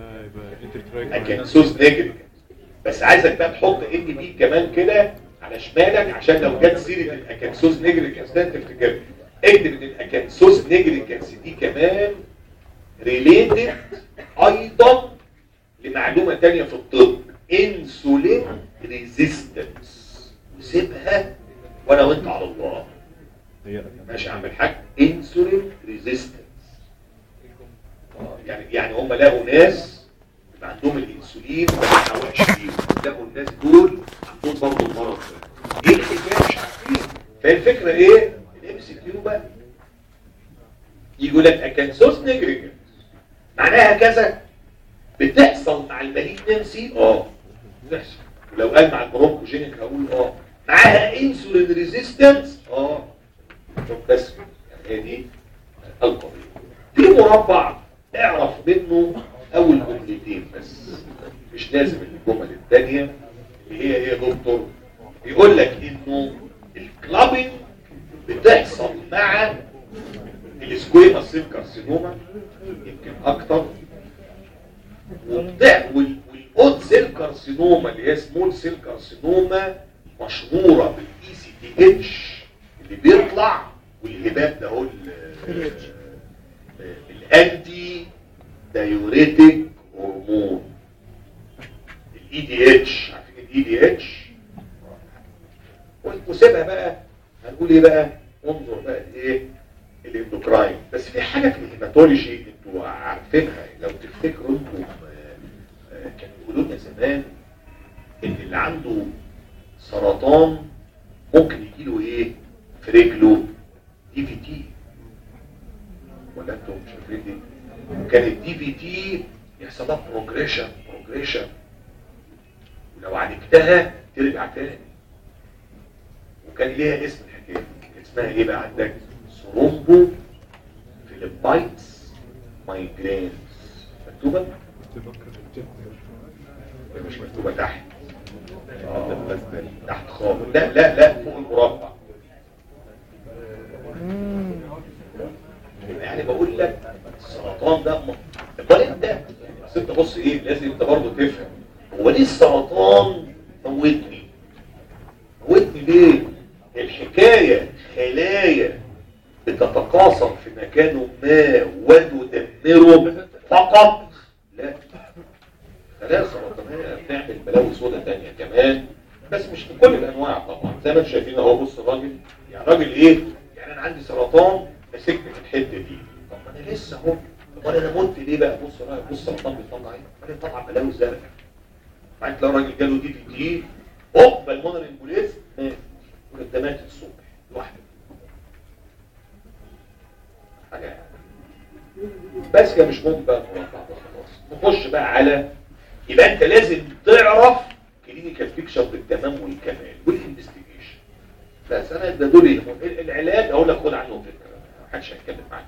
اكنسوس نيجري بس عايزك بقى تحط ان بي كمان كده على شمالك عشان لو جت سيره الاكنسوس نيجري كانس ده تفتكر اكتب ان الاكنسوس نيجري كانس دي كمان ريليتد ايضا لمعلومه تانية في الطب انسولين ريزيستنس وسيبها وانا وانت على الله ماشي يا عم الحاج انسولين ريزيستنس يعني يعني هم لقوا ناس يبقى عندهم الانسولين ما بيحوقش فيه لقوا الناس دول عندهم برضه المرض ده ايه الحكايه مش عارفين فالفكره ايه الام سي كيو بقى يقول لك اكنسوس نيجريجنس معناها كذا بتحصل مع المالجنسي اه بتحصل ولو قال مع البرونكوجينيك هقول اه معاها انسولين ريزيستنس اه شوف بس يعني هي دي القضيه في مربع اعرف منه اول جملتين بس مش لازم الجمل الثانيه اللي هي ايه يا دكتور بيقول لك انه الكلابنج بتحصل مع السكويما سيل كارسينوما يمكن اكتر وبتاع والاود سيل كارسينوما اللي هي سمول سيل كارسينوما مشهوره بالاي سي تي اتش اللي بيطلع والهباب ده هو ال- الانتي دايوريتك هرمون الاي دي اتش عارفين الاي دي اتش وسيبها بقى هنقول ايه بقى انظر بقى ايه الاندوكراين بس في حاجه في الهيماتولوجي انتوا عارفينها لو تفتكروا انتوا آه، آه، كانوا يقولوا لنا زمان ان اللي عنده سرطان ممكن يجيله ايه في رجله دي في تي ولا انتوا مش عارفين دي وكان الدي في تي يحصل لها بروجريشن بروجريشن ولو عالجتها ترجع تاني وكان ليها اسم الحكايه دي. اسمها ايه بقى عندك ثرومبو فيليبايتس مايجرينز مكتوبه ولا مش مكتوبه تحت آه، تحت خالص لا لا لا فوق المربع مم. يعني بقول لك السرطان ده م- امال انت يعني بس انت بص ايه لازم انت برضه تفهم هو ليه السرطان موتني موتني ليه الحكايه خلايا بتتقاصر في مكان ما وتدمره فقط لا خلايا السرطانيه بتعمل بلاوي سوداء تانية كمان بس مش في كل الانواع طبعا زي ما انتم شايفين اهو بص الراجل يعني راجل ايه يعني انا عندي سرطان مسكني في الحته دي طب ما انا لسه اهو طب انا مت ليه بقى بص بقى بص السرطان بيطلع ايه بعدين طلع بلاوي زرقاء بعدين تلاقي الراجل جاله دي في تي هوب بالمونر امبوليز مات يقول لك ده مات الصبح لوحده حاجه بس كده مش ممكن بقى نروح بعض خلاص نخش بقى على يبقى انت لازم تعرف كلينيكال بيكشر بالتمام والكمال والانفستيجيشن بس انا ده دول يهمون. العلاج اقول لك خد عنه فكره محدش هيتكلم معاك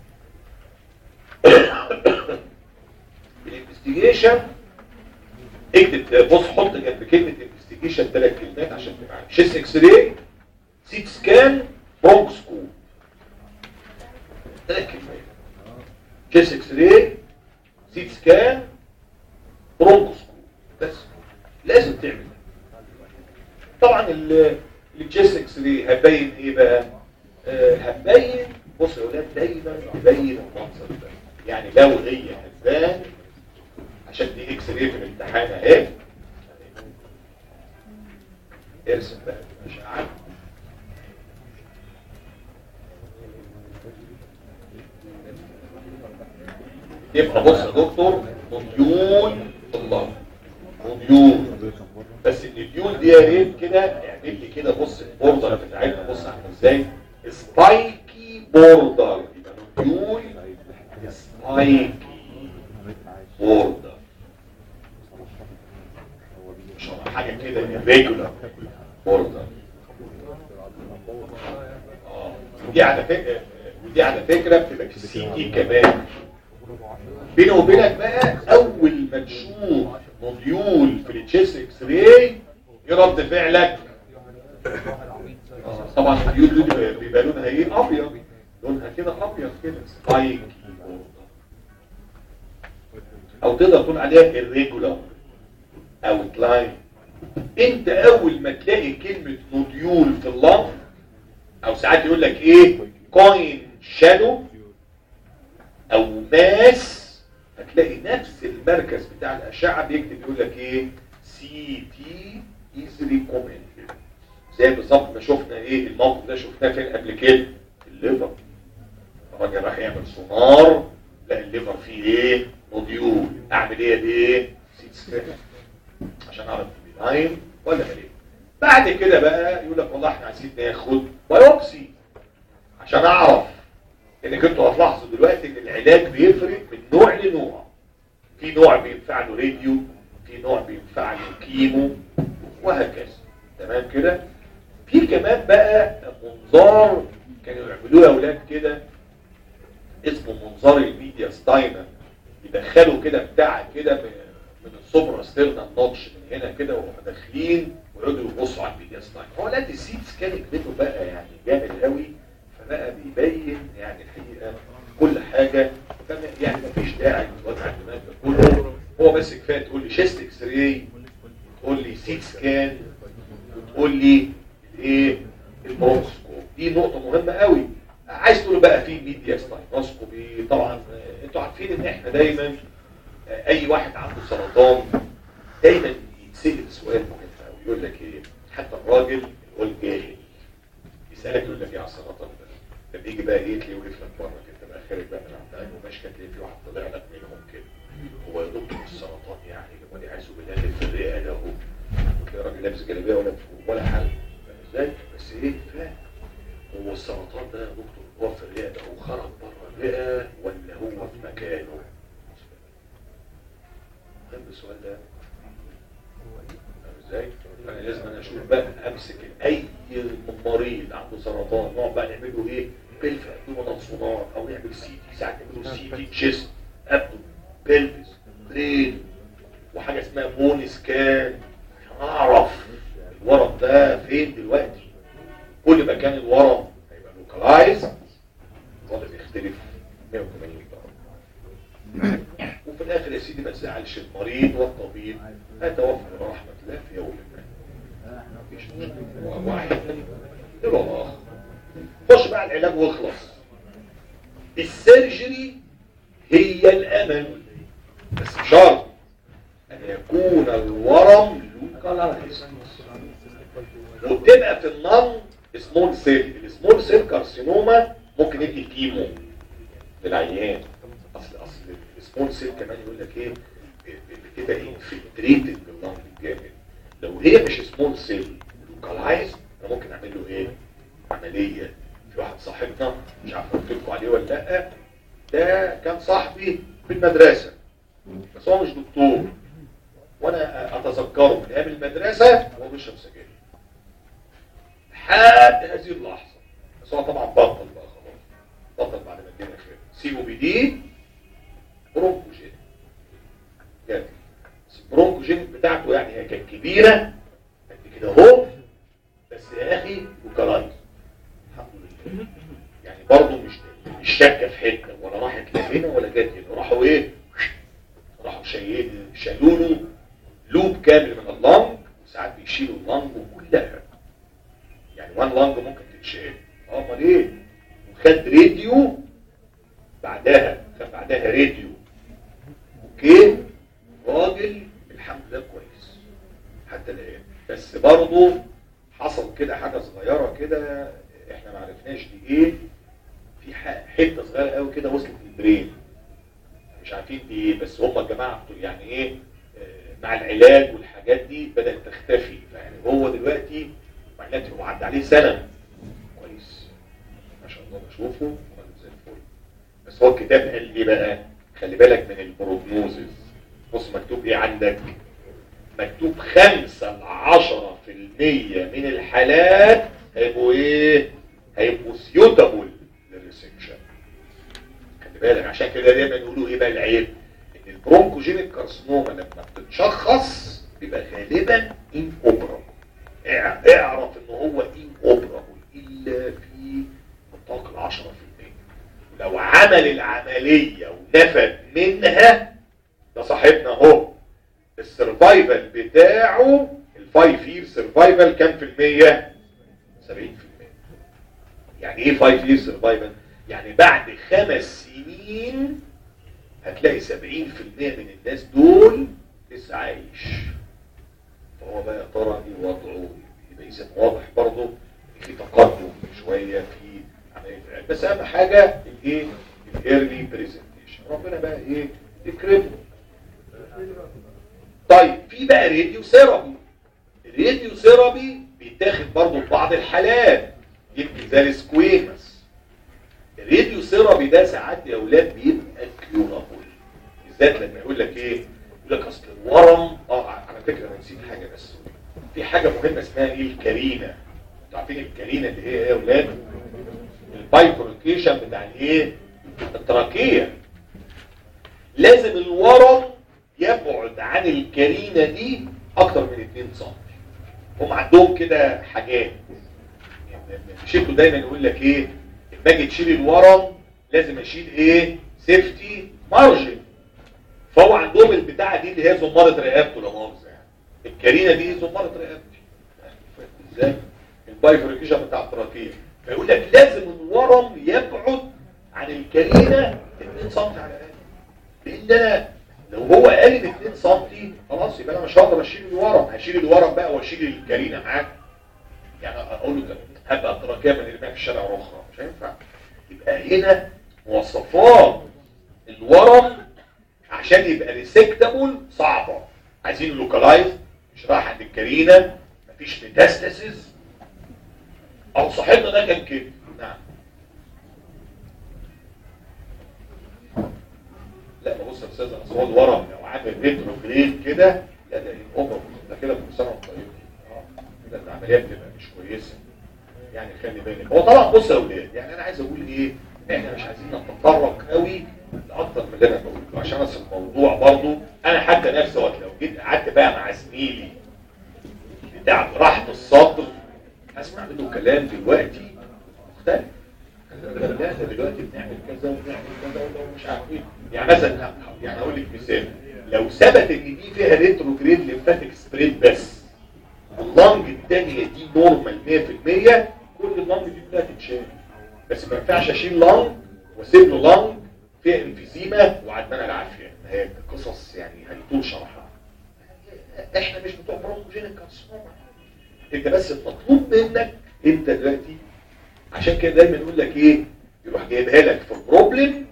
الانفستيجيشن اكتب بص حط جنب كلمه انفستيجيشن ثلاث كلمات عشان تبقى عارف شيست اكس راي سيت سكان برونكسكوب ثلاث كلمات شيست اكس راي سيت سكان برونكوسكوب بس لازم تعمل ده. طبعا ال- الجيست اكس راي هتبين ايه بقى آه، هتبين بص يا اولاد دايما تبين المنظر ده يعني لو هي هتبان عشان دي اكس راي في الامتحان اهي ارسم بقى الاشعه يبقى بص يا دكتور مديول الله مديول بس الديول دي يا ريت كده اعمل لي كده بص البوردر بتاعتنا بص عامل ازاي سبايكي بوردر يبقى مديول سبايكي بوردر مش هو حاجه كده ريجولار بوردر اه ودي على فكره ودي على فكره بتبقى في السي تي كمان بيني وبينك بقى اول ما تشوف موديول في التشيست اكس راي ايه رد فعلك آه، طبعا الموديول دي بيبقى لونها ايه ابيض لونها كده ابيض كده سبايكي او تقدر تقول عليها الريجولار او كلاين انت اول ما تلاقي كلمة موديول في اللفظ او ساعات يقول لك ايه كوين شادو او ماس هتلاقي نفس المركز بتاع الاشعه بيكتب يقول لك ايه سي تي از ريكومندد زي بالظبط ما شفنا ايه الموقف ده شفناه فين قبل كده الليفر الراجل راح يعمل سونار لا الليفر فيه ايه موديول اعمل ايه بايه سيت سكان عشان اعرف بناين ولا مليء بعد كده بقى يقول لك والله احنا عايزين ناخد بايوبسي عشان اعرف انك انتوا هتلاحظوا دلوقتي ان العلاج بيفرق من نوع لنوع في نوع بينفع له راديو في نوع بينفع له كيمو وهكذا تمام كده في كمان بقى منظار كانوا يعملوه يا اولاد كده اسمه منظار الميديا ستاينر يدخلوا كده بتاع كده من- من السوبرا ستيرنا نوتش من هنا كده وهم داخلين ويقعدوا يبصوا على الميديا ستاينر هو لا السيت سكان منه بقى يعني جامد قوي فبقى بيبين يعني الحقيقه كل حاجه فما يعني مفيش داعي لوجع الدماغ ده كله هو بس كفايه تقول لي شيست اكس راي تقول لي سيت سكان وتقول لي ايه البرونكوسكوب دي نقطه مهمه قوي عايز تقول بقى في ميديا ستاينوسكوبي طبعا آه، انتوا عارفين ان احنا دايما آه، اي واحد عنده سرطان دايما يتسال سؤال مهم قوي يقول لك ايه حتى الراجل يقول جاهل يسالك يقول لك ايه على السرطان ده لما يجي بقى ايه تلاقيه وقف لك بره كده بقى خارج بقى من عند عينه وماشي كده تلاقي في واحد طلع لك منهم كده هو يا دكتور السرطان يعني وانا عايزه بالله في الرئه ده اهو وتلاقي راجل لابس جلابيه ولا ولا حاجه فاهم ازاي بس ايه فاهم هو السرطان ده يا دكتور هو في الرئه ده هو خرج بره الرئه ولا هو في مكانه فاهم السؤال ده فاهم ازاي انا لازم انا اشوف بقى امسك اي مريض عنده سرطان نقعد بقى نعمل له ايه بلف ابدومينال سونار او نعمل سي تي ساعات نعمل له سي تي تشيست ابدو بلفس برين وحاجه اسمها بون سكان عشان اعرف الورم ده فين دلوقتي كل ما كان الورم هيبقى لوكالايز الوضع بيختلف 180 درجه وفي الاخر يا سيدي ما تزعلش المريض والطبيب هيتوفى برحمه الله في يوم ما مفيش مشكله واحد يبقى اخر خش بقى العلاج واخلص السيرجري هي الامل بس بشرط ان يكون الورم لوكالايز وبتبقى في النم سمول سيل السمول سيل كارسينوما ممكن يدي كيمو للعيان اصل اصل السمول سيل كمان يقول لك ايه بتبقى انفلتريتد باللنج جامد لو هي مش سمول سيل لوكالايز انا ممكن اعمل له ايه عمليه في واحد صاحبنا مش عارف قلت لكم عليه ولا لا ده كان صاحبي في المدرسه بس هو مش دكتور وانا اتذكره من ايام المدرسه وهو بيشرب سجاير لحد هذه اللحظه بس هو طبعا بطل بقى خلاص بطل بعد ما الدنيا خير سي او بي دي برونكوجين يعني بس البرونكوجين بتاعته يعني هي كانت كبيره قد كده اهو بس يا اخي وكلايز الحمد لله يعني برضه مش مش شاكه في حته ولا راحت لا هنا ولا جت هنا راحوا ايه راحوا شايلين شالوا له لوب كامل من اللنج وساعات بيشيلوا اللنج كلها يعني وان لانج ممكن تتشال اه امال ايه وخد راديو بعدها خد بعدها راديو اوكي راجل الحمد لله كويس حتى الان بس برضه حصل كده حاجه صغيره كده احنا ما عرفناش دي ايه في ح- حته صغيره قوي كده وصلت للبرين مش عارفين دي ايه بس هم الجماعه بتوع يعني ايه آه، مع العلاج والحاجات دي بدات تختفي يعني هو دلوقتي معناته هو عدى عليه سنه كويس ما شاء الله بشوفه راجل زي الفل بس هو الكتاب قال لي بقى خلي بالك من البروجنوزز بص مكتوب ايه عندك مكتوب خمسة لعشرة في المية من الحالات هيبقوا ايه هيبقوا سيوتابل للريسكشن خلي بالك عشان كده دايما يقولوا ايه بقى العيب ان البرونكوجينيك كارسينوما لما بتتشخص بيبقى غالبا ان اوبرا اعرف ان هو ان اوبرا الا في نطاق العشرة في المية لو عمل العملية ونفد منها ده صاحبنا اهو السرفايفل بتاعه الفايف يير سرفايفل كام في المية 70 في المية يعني ايه فايف يير سرفايفل يعني بعد خمس سنين هتلاقي 70% من الناس دول لسه عايش فهو بقى يا ترى ايه وضعه يبقى اذا واضح برضه إن في تقدم شويه في عمليه العلاج بس اهم حاجه الايه الايرلي بريزنتيشن ربنا بقى ايه يكرمه طيب في بقى راديو ثيرابي الراديو ثيرابي بيتاخد برضه في بعض الحالات يمكن زي السكويمس الراديو ثيرابي ده ساعات يا اولاد بيبقى كيورابل بالذات لما يقول لك ايه يقول لك اصل الورم اه على فكره انا نسيت حاجه بس في حاجه مهمه اسمها ايه الكارينا انتوا عارفين الكارينا اللي هي ايه يا اولاد البايفوركيشن بتاع الايه التراكيه لازم الورم يبعد عن الكارينا دي اكتر من 2 سم هم عندهم كده حاجات يعني شكله دايما يقول لك ايه لما اجي تشيل الورم لازم اشيل ايه سيفتي مارجن فهو عندهم البتاعه دي اللي هي زماره رقبته لا مؤاخذه يعني الكارينا دي زماره رقبتي فاهم ازاي البايفوركيشن بتاع التراكيه فيقول لك لازم الورم يبعد عن الكارينا 2 سم على الاقل لان انا لو هو اقل من 2 سم خلاص يبقى انا مش هقدر اشيل الورم هشيل الورم بقى واشيل الكارينا معاه يعني اقول له هبقى التراكيه من الارماء في الشارع الاخرى مش هينفع يبقى هنا مواصفات الورم عشان يبقى ريسكتابل صعبه عايزين لوكالايز مش رايح عند الكرينه مفيش ميتاستاسيس او صاحبنا ده كان كده نعم لا ما بص يا استاذ اصل هو الورم لو عامل ريتروجريد كده لا ده الاوبر ده كده كل سنه وانت طيب اه كده العمليه بتبقى مش كويسه يعني خلي بالك هو طبعا بص يا اولاد يعني انا عايز اقول ايه احنا مش عايزين نتطرق قوي لاكتر من اللي انا بقوله عشان بس الموضوع برضو انا حتى نفسي وقت لو جيت قعدت بقى مع زميلي بتاع راحه الصدر اسمع منه كلام دلوقتي مختلف لا ده دلوقتي بنعمل كذا وبنعمل كذا ومش عارف ايه يعني مثلا يعني اقول لك مثال لو ثبت ان دي فيها ريتروجريد ليمفاتيك سبريد بس اللنج الثانيه دي نورمال 100% كل اللنج دي كلها تتشال بس ما ينفعش اشيل لنج واسيب له لنج فيها انفيزيما وعدمانه العافيه ما هي قصص يعني هيطول شرحها احنا مش بتوع برونكوجينيك كارسينوما انت بس المطلوب منك انت دلوقتي عشان كده دايما يقول لك ايه يروح جايبها لك في البروبلم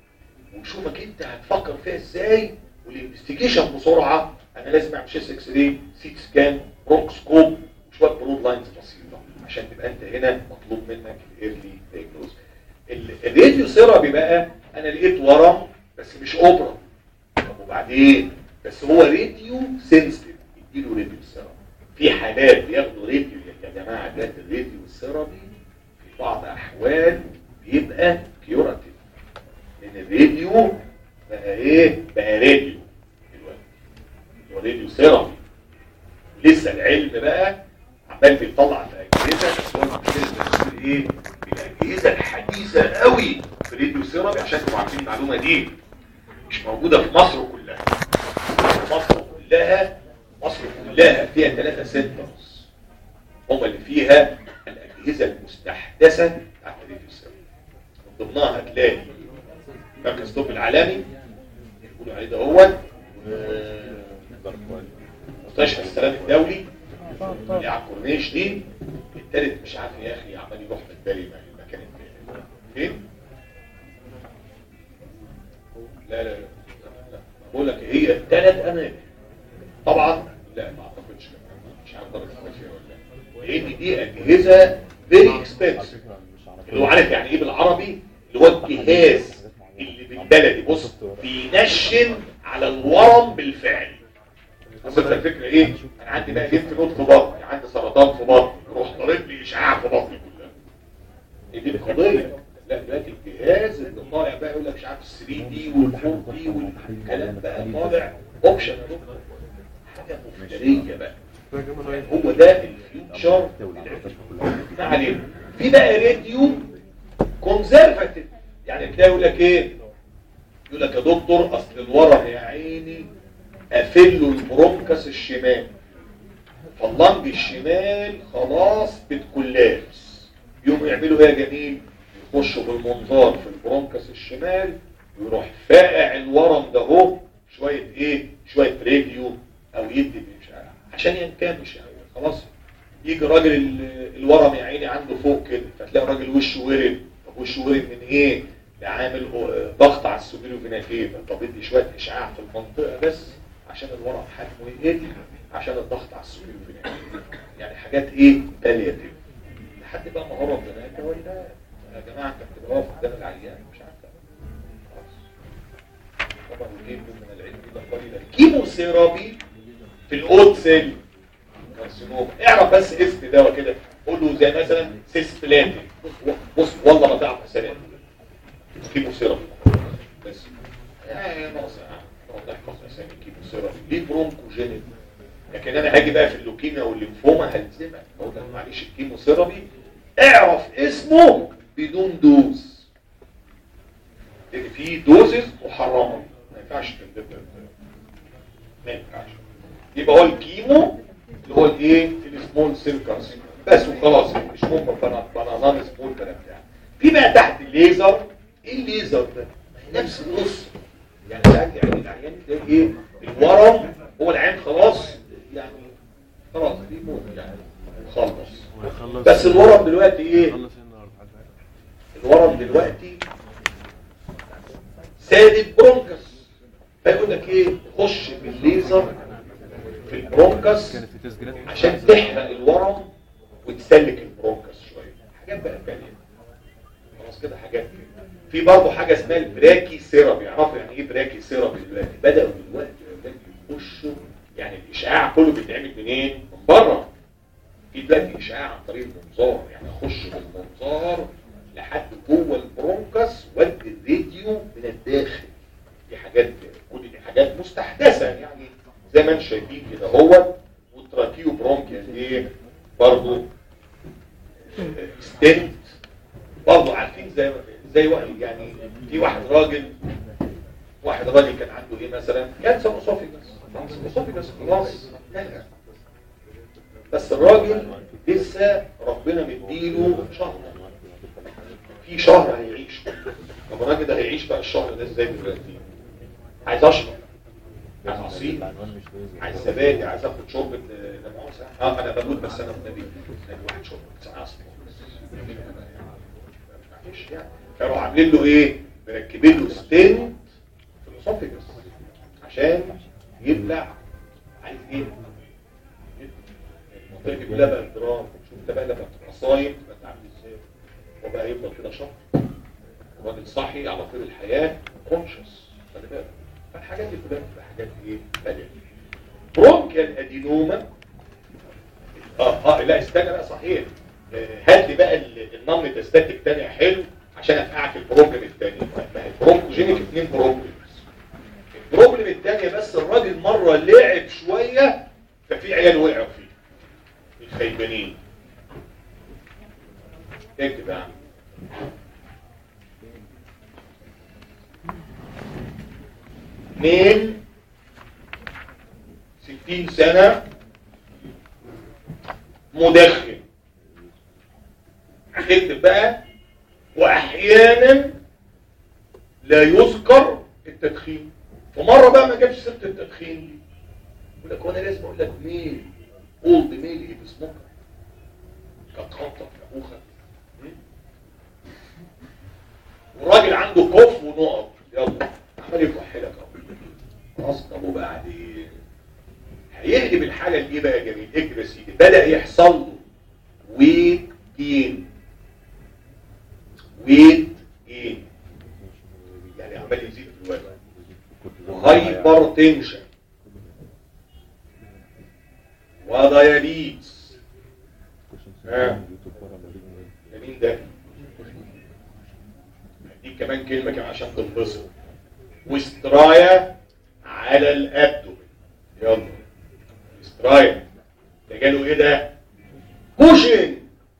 ويشوفك انت هتفكر فيها ازاي والانفستيجيشن بسرعه انا لازم اعمل شيست اكس راي سيت سكان برونكسكوب وشويه برود لاينز بسيطه عشان تبقى انت هنا مطلوب منك الايرلي دايجنوز الراديو ثيرابي بقى انا لقيت ورم بس مش اوبرا طب وبعدين بس هو راديو سنسيتيف اديله راديو ثيرابي في حالات بياخدوا راديو يا جماعه ده الراديو ثيرابي في بعض احوال بيبقى كيوراتيف لان الراديو بقى ايه بقى راديو دلوقتي هو راديو ثيرابي لسه العلم بقى عمال بيطلع في اجهزه بس هو بيقول ايه الاجهزه الحديثه قوي في الراديو ثيرابي عشان تبقوا عارفين المعلومه دي مش موجوده في مصر كلها مصر كلها مصر كلها فيها ثلاثه سنترز هم اللي فيها الاجهزه المستحدثه بتاعت الراديو ثيرابي من ضمنها هتلاقي مركز الطب العالمي بيقولوا عليه ده هو مستشفى السلام الدولي اللي على الكورنيش دي التالت مش عارف يا اخي عمال يروح من بالي المكان التاني فين؟ لا لا لا, لا. بقول لك هي ثلاث اماكن طبعا لا ما اعتقدش مش عارف درجه فيها ولا لا لان دي اجهزه فيري اكسبنسيف اللي هو عارف يعني ايه بالعربي اللي هو الجهاز اللي بالبلدي بص بينشن على الورم بالفعل بص الفكره ايه انا عندي بقى ليمف نود في بطني عندي سرطان في بطني روح ضارب لي اشعاع في بطني كلها إيه دي القضيه لا دلوقتي الجهاز اللي طالع بقى يقول لك مش عارف 3 دي وال4 دي والكلام بقى طالع اوبشن حاجه مفتريه بقى هو ده الفيوتشر ما علينا في بقى راديو كونزرفاتيف يعني تلاقي يقول لك ايه يقول لك يا دكتور اصل الورم يا عيني قافل له البرونكس الشمال فاللنج الشمال خلاص بتكولابس يقوموا يعملوا ايه يا جميل يخشوا بالمنظار في البرونكس الشمال ويروح فاقع الورم ده اهو شويه ايه شويه راديو او يدي مش عارف عشان ينكمش يعني خلاص يجي راجل ال- الورم يا عيني عنده فوق كده فتلاقي راجل وشه ورم طب وشه ورم من ايه ده عامل آه، ضغط على السوبيريو فيناكيفا طب ادي شويه اشعاع في المنطقه بس عشان الورم حجمه يقل عشان الضغط على السوبيريو فيناكيفا يعني حاجات ايه بالياتيف لحد بقى ما هرب زمان ده ولا يا جماعه انت بتبقى واقف قدام العيان مش عارف خلاص طبعا الجيب من العلم ده قليلا كيمو ثيرابي في الاوت سيل كارسينوما اعرف بس اسم دواء كده قول له زي مثلا سيسبلاتين بص, بص والله ما تعرف اسامي كيمو ثيرابي بس يعني ناقص نقعد نحفظ اسامي كيمو ثيرابي ليه برونكوجينيك لكن انا هاجي بقى في اللوكيميا والليمفوما هلزمك اقول لك معلش الكيمو ثيرابي اعرف اسمه بدون دوز لان في دوزز محرمه ما ينفعش تندب ما ينفعش يبقى هو الكيمو اللي هو الايه السمول سيل كارسينوما بس وخلاص مش مهم بنانان سمول ولا بتاع في بقى تحت الليزر ايه الليزر ده ما هي نفس القصه يعني ساعات يعني العيان تلاقي ايه الورم هو العين خلاص يعني خلاص بيموت يعني خلص ويخلص بس الورم دلوقتي ايه يخلص إيه النهارده حد عارف؟ الورم دلوقتي سادد برونكس فيقول لك ايه خش بالليزر في البرونكس كان في تسجيلات عشان تحرق الورم وتسلك البرونكس شويه حاجات بقى تانية خلاص كده حاجات كده في برضه حاجه اسمها البراكي سيرابي يعرفوا يعني ايه براكي سيرابي دلوقتي بداوا دلوقتي دلوقتي يخشوا يعني الاشعاع كله بيتعمل منين؟ من بره في دلوقتي اشعاع عن طريق المنظار يعني اخش بالمنظار لحد جوه البرونكس وادي الفيديو من الداخل دي حاجات كل دي حاجات مستحدثه يعني زي ما انتم شايفين كده هو والتراكيو برونكيال ايه برضه ستنت برضه عارفين زي زي واحد يعني في واحد راجل واحد راجل كان عنده ايه مثلا كانسر اسوفيجاس كانسر اسوفيجاس خلاص انتهى. بس الراجل لسه ربنا مديله شهر في شهر هيعيش طب الراجل ده هيعيش بقى الشهر ده ازاي دلوقتي عايز اشرب عايز عصير عايز زبادي عايز اخد شوربه آه، لا مؤاخذه اه انا بموت بس انا والنبي ادي واحد شوربه ساعه اصلا معلش يعني كانوا عاملين له ايه مركبين له ستين في الاسوفيجاس عشان يبلع عايز ايه المنطقه دي كلها بقى اضراب شوف انت بقى لما تبقى صايم تبقى انت عامل ازاي هو بقى يفضل كده شهر الراجل صحي على طول الحياه كونشس خلي بالك فالحاجات دي كلها بتبقى حاجات ايه بالغه برونكيال ادينوما اه اه لا استنى بقى صحيح آه، هات لي بقى ال- النون ميتاستاتيك تاني حلو عشان افقعك البروبلم التاني ما هي البرونكوجينيك اثنين بروبلمز البروبلم التانية بس الراجل مرة لعب شوية ففي عيال وقعوا فيه الخيبانين اكتب يا عم اثنين ستين سنة مدخن اكتب بقى واحيانا لا يذكر التدخين ومرة بقى ما جابش سيرة التدخين دي يقول لك وانا لازم اقول لك ميل اولد ميل ايه بسموك كانت خبطة في اخوخك والراجل عنده كف ونقط يلا عمال يكحلك اهو خلاص طب وبعدين هيقلب الحاله اللي ايه بقى يا جميل اكتب يا سيدي بدا يحصل له ويت جين ويت جين يعني عمال يزيد في الوزن وهايبر تنشن ودياليز ها ده مين ده؟ دي كمان كلمة كمان عشان تنبسط واسترايا على الابدومين يلا استرايا ده جاله ايه ده؟ كوشن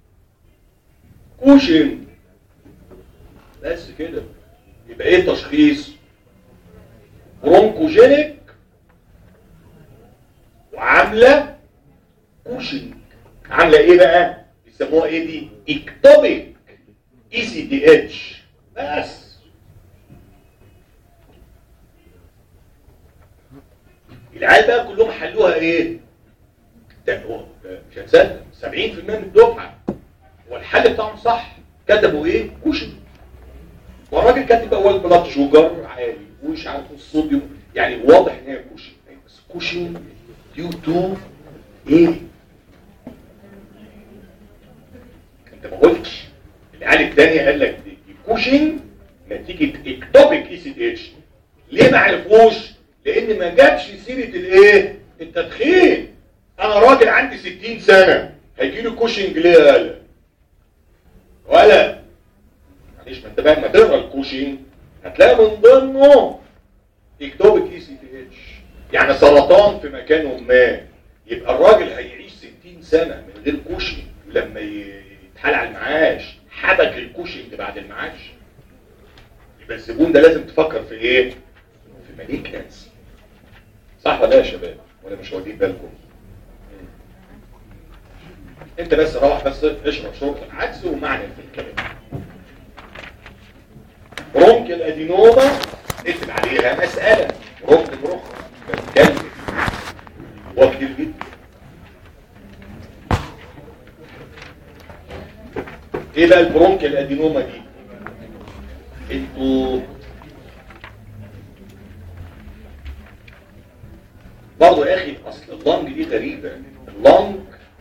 كوشن بس كده يبقى ايه التشخيص؟ برونكوجينيك وعامله كوشن عامله ايه بقى؟ بيسموها ايه دي؟ اكتوبيك اي سي دي اتش بس العيال بقى كلهم حلوها ايه؟ ده هو ده مش هتصدق 70% من الدفعه والحل بتاعهم صح كتبوا ايه؟ كوشن والراجل كاتب اول بلاد شوجر عالي ومش عارف الصوديوم يعني واضح ان هي كوشن بس كوشن ديو تو ايه؟ انت ما قلتش العيال الثانيه قال لك دي دي كوشن نتيجه اكتوبيك اي سي دي اتش ليه ما عرفوش؟ لان ما جابش سيره الايه؟ التدخين انا راجل عندي 60 سنه هيجي لي كوشنج ليه يالا؟ ولا معلش ما انت بقى ما تقرا الكوشنج هتلاقي من ضمنه اكتوبيك اي سي تي اتش يعني سرطان في مكان ما يبقى الراجل هيعيش 60 سنه من غير كوشنج ولما ي- يتحال على المعاش حبك الكوشنج بعد المعاش يبقى الزبون ده لازم تفكر في ايه؟ في ماليكنس صح ولا إيه يا شباب؟ ولا مش واخدين بالكم؟ انت بس روح بس اشرب شرب العدس ومعنى في الكلام برونك الادينوما اكتب عليها مسألة برونك المخ بتكلم وكتير جدا ايه بقى البرونكيال ادينوما دي انتوا برضه يا اخي اصل اللنج دي غريبه اللنج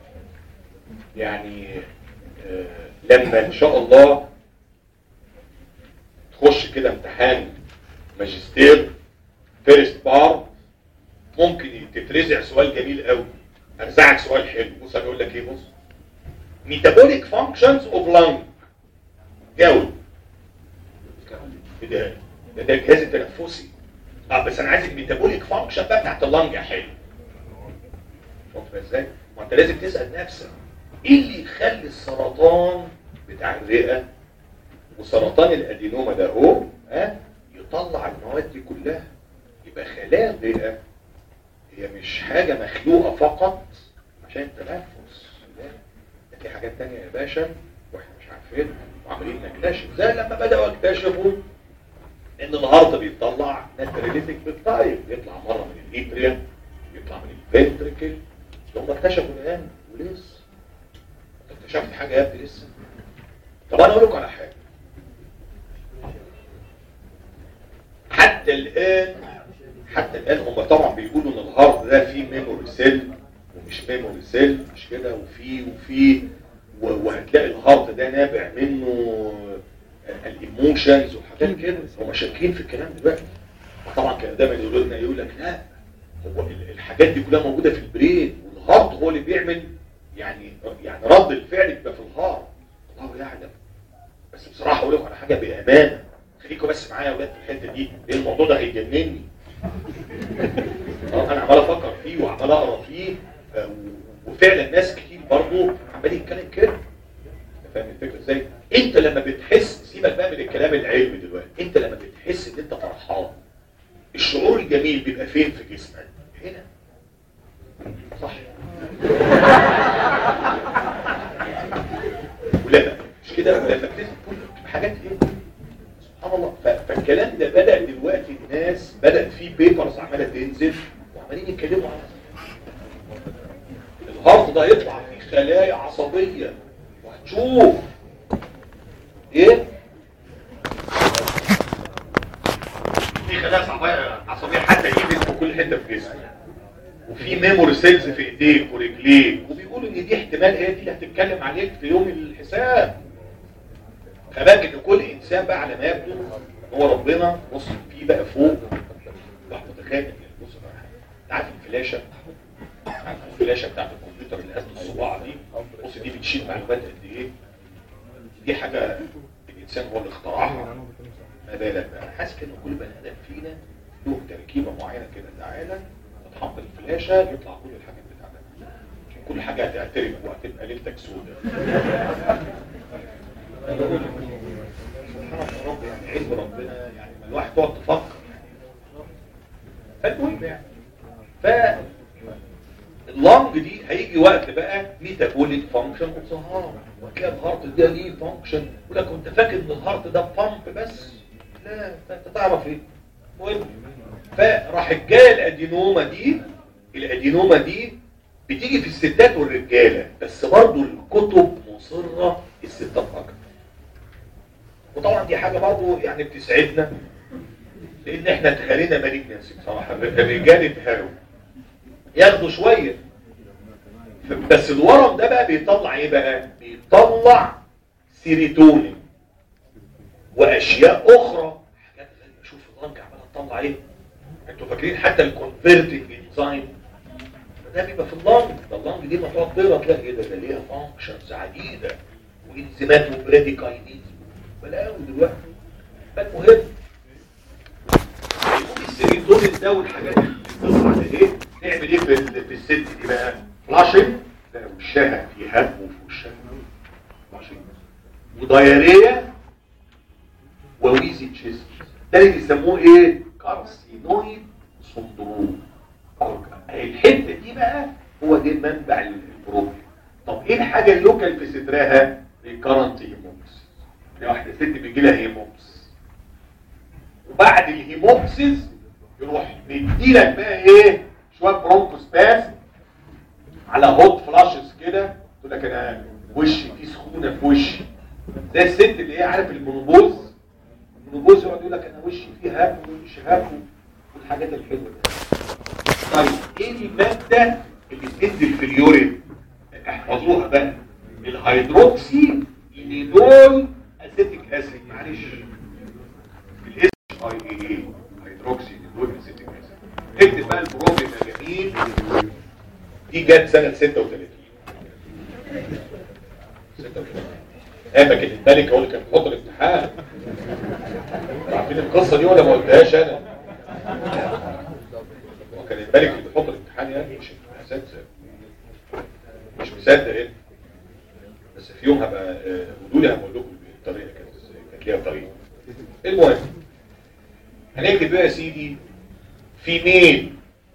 يعني آه، لما ان شاء الله تخش كده امتحان ماجستير فيرست بار ممكن تترزع سؤال جميل قوي ارزعك سؤال حلو بص انا اقول لك ايه بص ميتابوليك فانكشنز اوف لانج جاوب ايه ده ده ده الجهاز التنفسي اه بس انا عايز الميتابوليك فانكشن بقى بتاعت اللنج يا حلو شفت بقى ازاي ما انت لازم تسال نفسك ايه اللي يخلي السرطان بتاع الرئه وسرطان الادينوما ده هو ها يطلع المواد دي كلها يبقى خلايا الرئه هي مش حاجه مخلوقه فقط عشان التنفس لا ده في حاجات تانية يا باشا واحنا مش عارفين وعمالين نكتشف زي لما بداوا يكتشفوا ان الهارت بيطلع ناتريليتك بالتايب يطلع مره من الاتريا يطلع من الفنتريكل هم اكتشفوا الان ولسه انت اكتشفت حاجه يا ابني لسه طب انا اقول لكم على حاجه حتى الان حتى الان هم طبعا بيقولوا ان الهارت ده فيه ميموري سيل ومش ميموري سيل مش كده وفي وفي و- وهتلاقي الهارت ده نابع منه الايموشنز وحاجات كده هم شاكين في الكلام ده بقى طبعا كان دايما يقولوا لنا يقول لك لا هو ال- الحاجات دي كلها موجوده في البرين والهارت هو اللي بيعمل يعني يعني رد الفعل بيبقى في الهارت الله يعلم بس بصراحه اقول لكم على حاجه بامانه خليكم بس معايا يا اولاد في الحته دي لان الموضوع ده هيجنني اه انا عمال افكر فيه وعمال اقرا فيه آه، و- وفعلا ناس كتير برضه عمال يتكلم كده أنت فاهم الفكره ازاي؟ انت لما بتحس سيبك بقى من الكلام العلمي دلوقتي انت لما بتحس ان انت فرحان الشعور الجميل بيبقى فين في جسمك؟ هنا صح ولما مش كده لما بتحس حاجات ايه؟ سبحان الله ف- فالكلام ده بدأ دلوقتي الناس بدأ في بيبرز عمالة تنزل وعمالين يتكلموا عنها الهارت ده يطلع فيه خلايا عصبية وهتشوف ايه؟ في خلايا عصبية عصبية حتى ايدك في كل حتة في جسمك وفي ميموري سيلز في ايديك ورجليك وبيقولوا ان دي احتمال هي دي اللي هتتكلم عليك في يوم الحساب فبالك ان كل انسان بقى على ما يبدو هو ربنا بص فيه بقى فوق واحد متخيل بص بقى انت عارف الفلاشه عارف الفلاشه بتاعت الكمبيوتر اللي قد الصباع دي بص دي بتشيل معلومات قد ايه دي حاجه الانسان هو اللي اخترعها ما بالك بقى حاسس ان كل بني ادم فينا له تركيبه معينه كده تعالى تتحط الفلاشه يطلع كل الحاجات بتاعتك كل حاجه هتعترف وهتبقى ليلتك سوداء سبحان الله رب يعني علم ربنا يعني ما الواحد تقعد تفكر فالمهم يعني ف اللنج دي هيجي وقت بقى ميتابوليك فانكشن وظهار وتلاقي الهارت ده ليه فانكشن يقول لك انت فاكر ان الهارت ده بامب بس لا انت تعرف ايه المهم فراح جايه الادينوما دي الادينوما دي بتيجي في الستات والرجاله بس برضو الكتب مصره الستات اكتر وطبعا دي حاجة برضو يعني بتسعدنا لان احنا اتهرينا مالجنسي بصراحة الرجال اتهروا ياخدوا شوية بس الورم ده بقى بيطلع ايه بقى بيطلع سيروتونين واشياء اخرى حاجات غريبة شوف اللنج عمالة تطلع ايه انتوا فاكرين حتى الكونفرتنج انزايم ده بيبقى في اللنج ده اللنج دي ما تقعد تقرا تلاقي ايه ده ده ليها فانكشنز عديده وانزيمات وبريديكاينيز بلاوي دلوقتي فالمهم يقوم السيروتونين ده والحاجات اللي بتطلع ده ايه نعمل ايه في ال- في الست دي بقى فلاشنج ده وشها في هم وفي وشها فلاشنج ودايريا وويزي تشيست ده اللي بيسموه ايه كارسينويد سندروم الحته دي بقى هو ده منبع البروبلم طب ايه الحاجه اللوكال في صدرها ريكارنت هيموبس دي واحده ست بيجي لها هيموبس وبعد الهيموبسيس يروح مديلك بقى ايه شويه برونكوسباس على هوت فلاشز كده تقول لك انا وشي فيه سخونه في وشي زي الست اللي هي عارف المونوبوز المونوبوز يقعد يقول لك انا وشي فيه هاب ووشي هاب والحاجات الحلوه دي طيب ايه الماده اللي بتنزل في اليورين احفظوها بقى الهيدروكسي لينول اسيتيك اسيد معلش الاس اي اي اي هيدروكسي لينول اسيتيك اسيد اكتب بقى البروبلم يا جميل دي جت سنه 36 36 ايه كان الملك هو اللي كان بيحط الامتحان عارفين القصه دي ولا ما قلتهاش انا هو كان الملك اللي بيحط الامتحان يعني مش مصدق مش مصدق ايه بس في يوم هبقى آه، قولوا لي هقول لكم الطريقه كانت ازاي كانت ليها طريقه المهم هنكتب بقى يا سيدي في ميل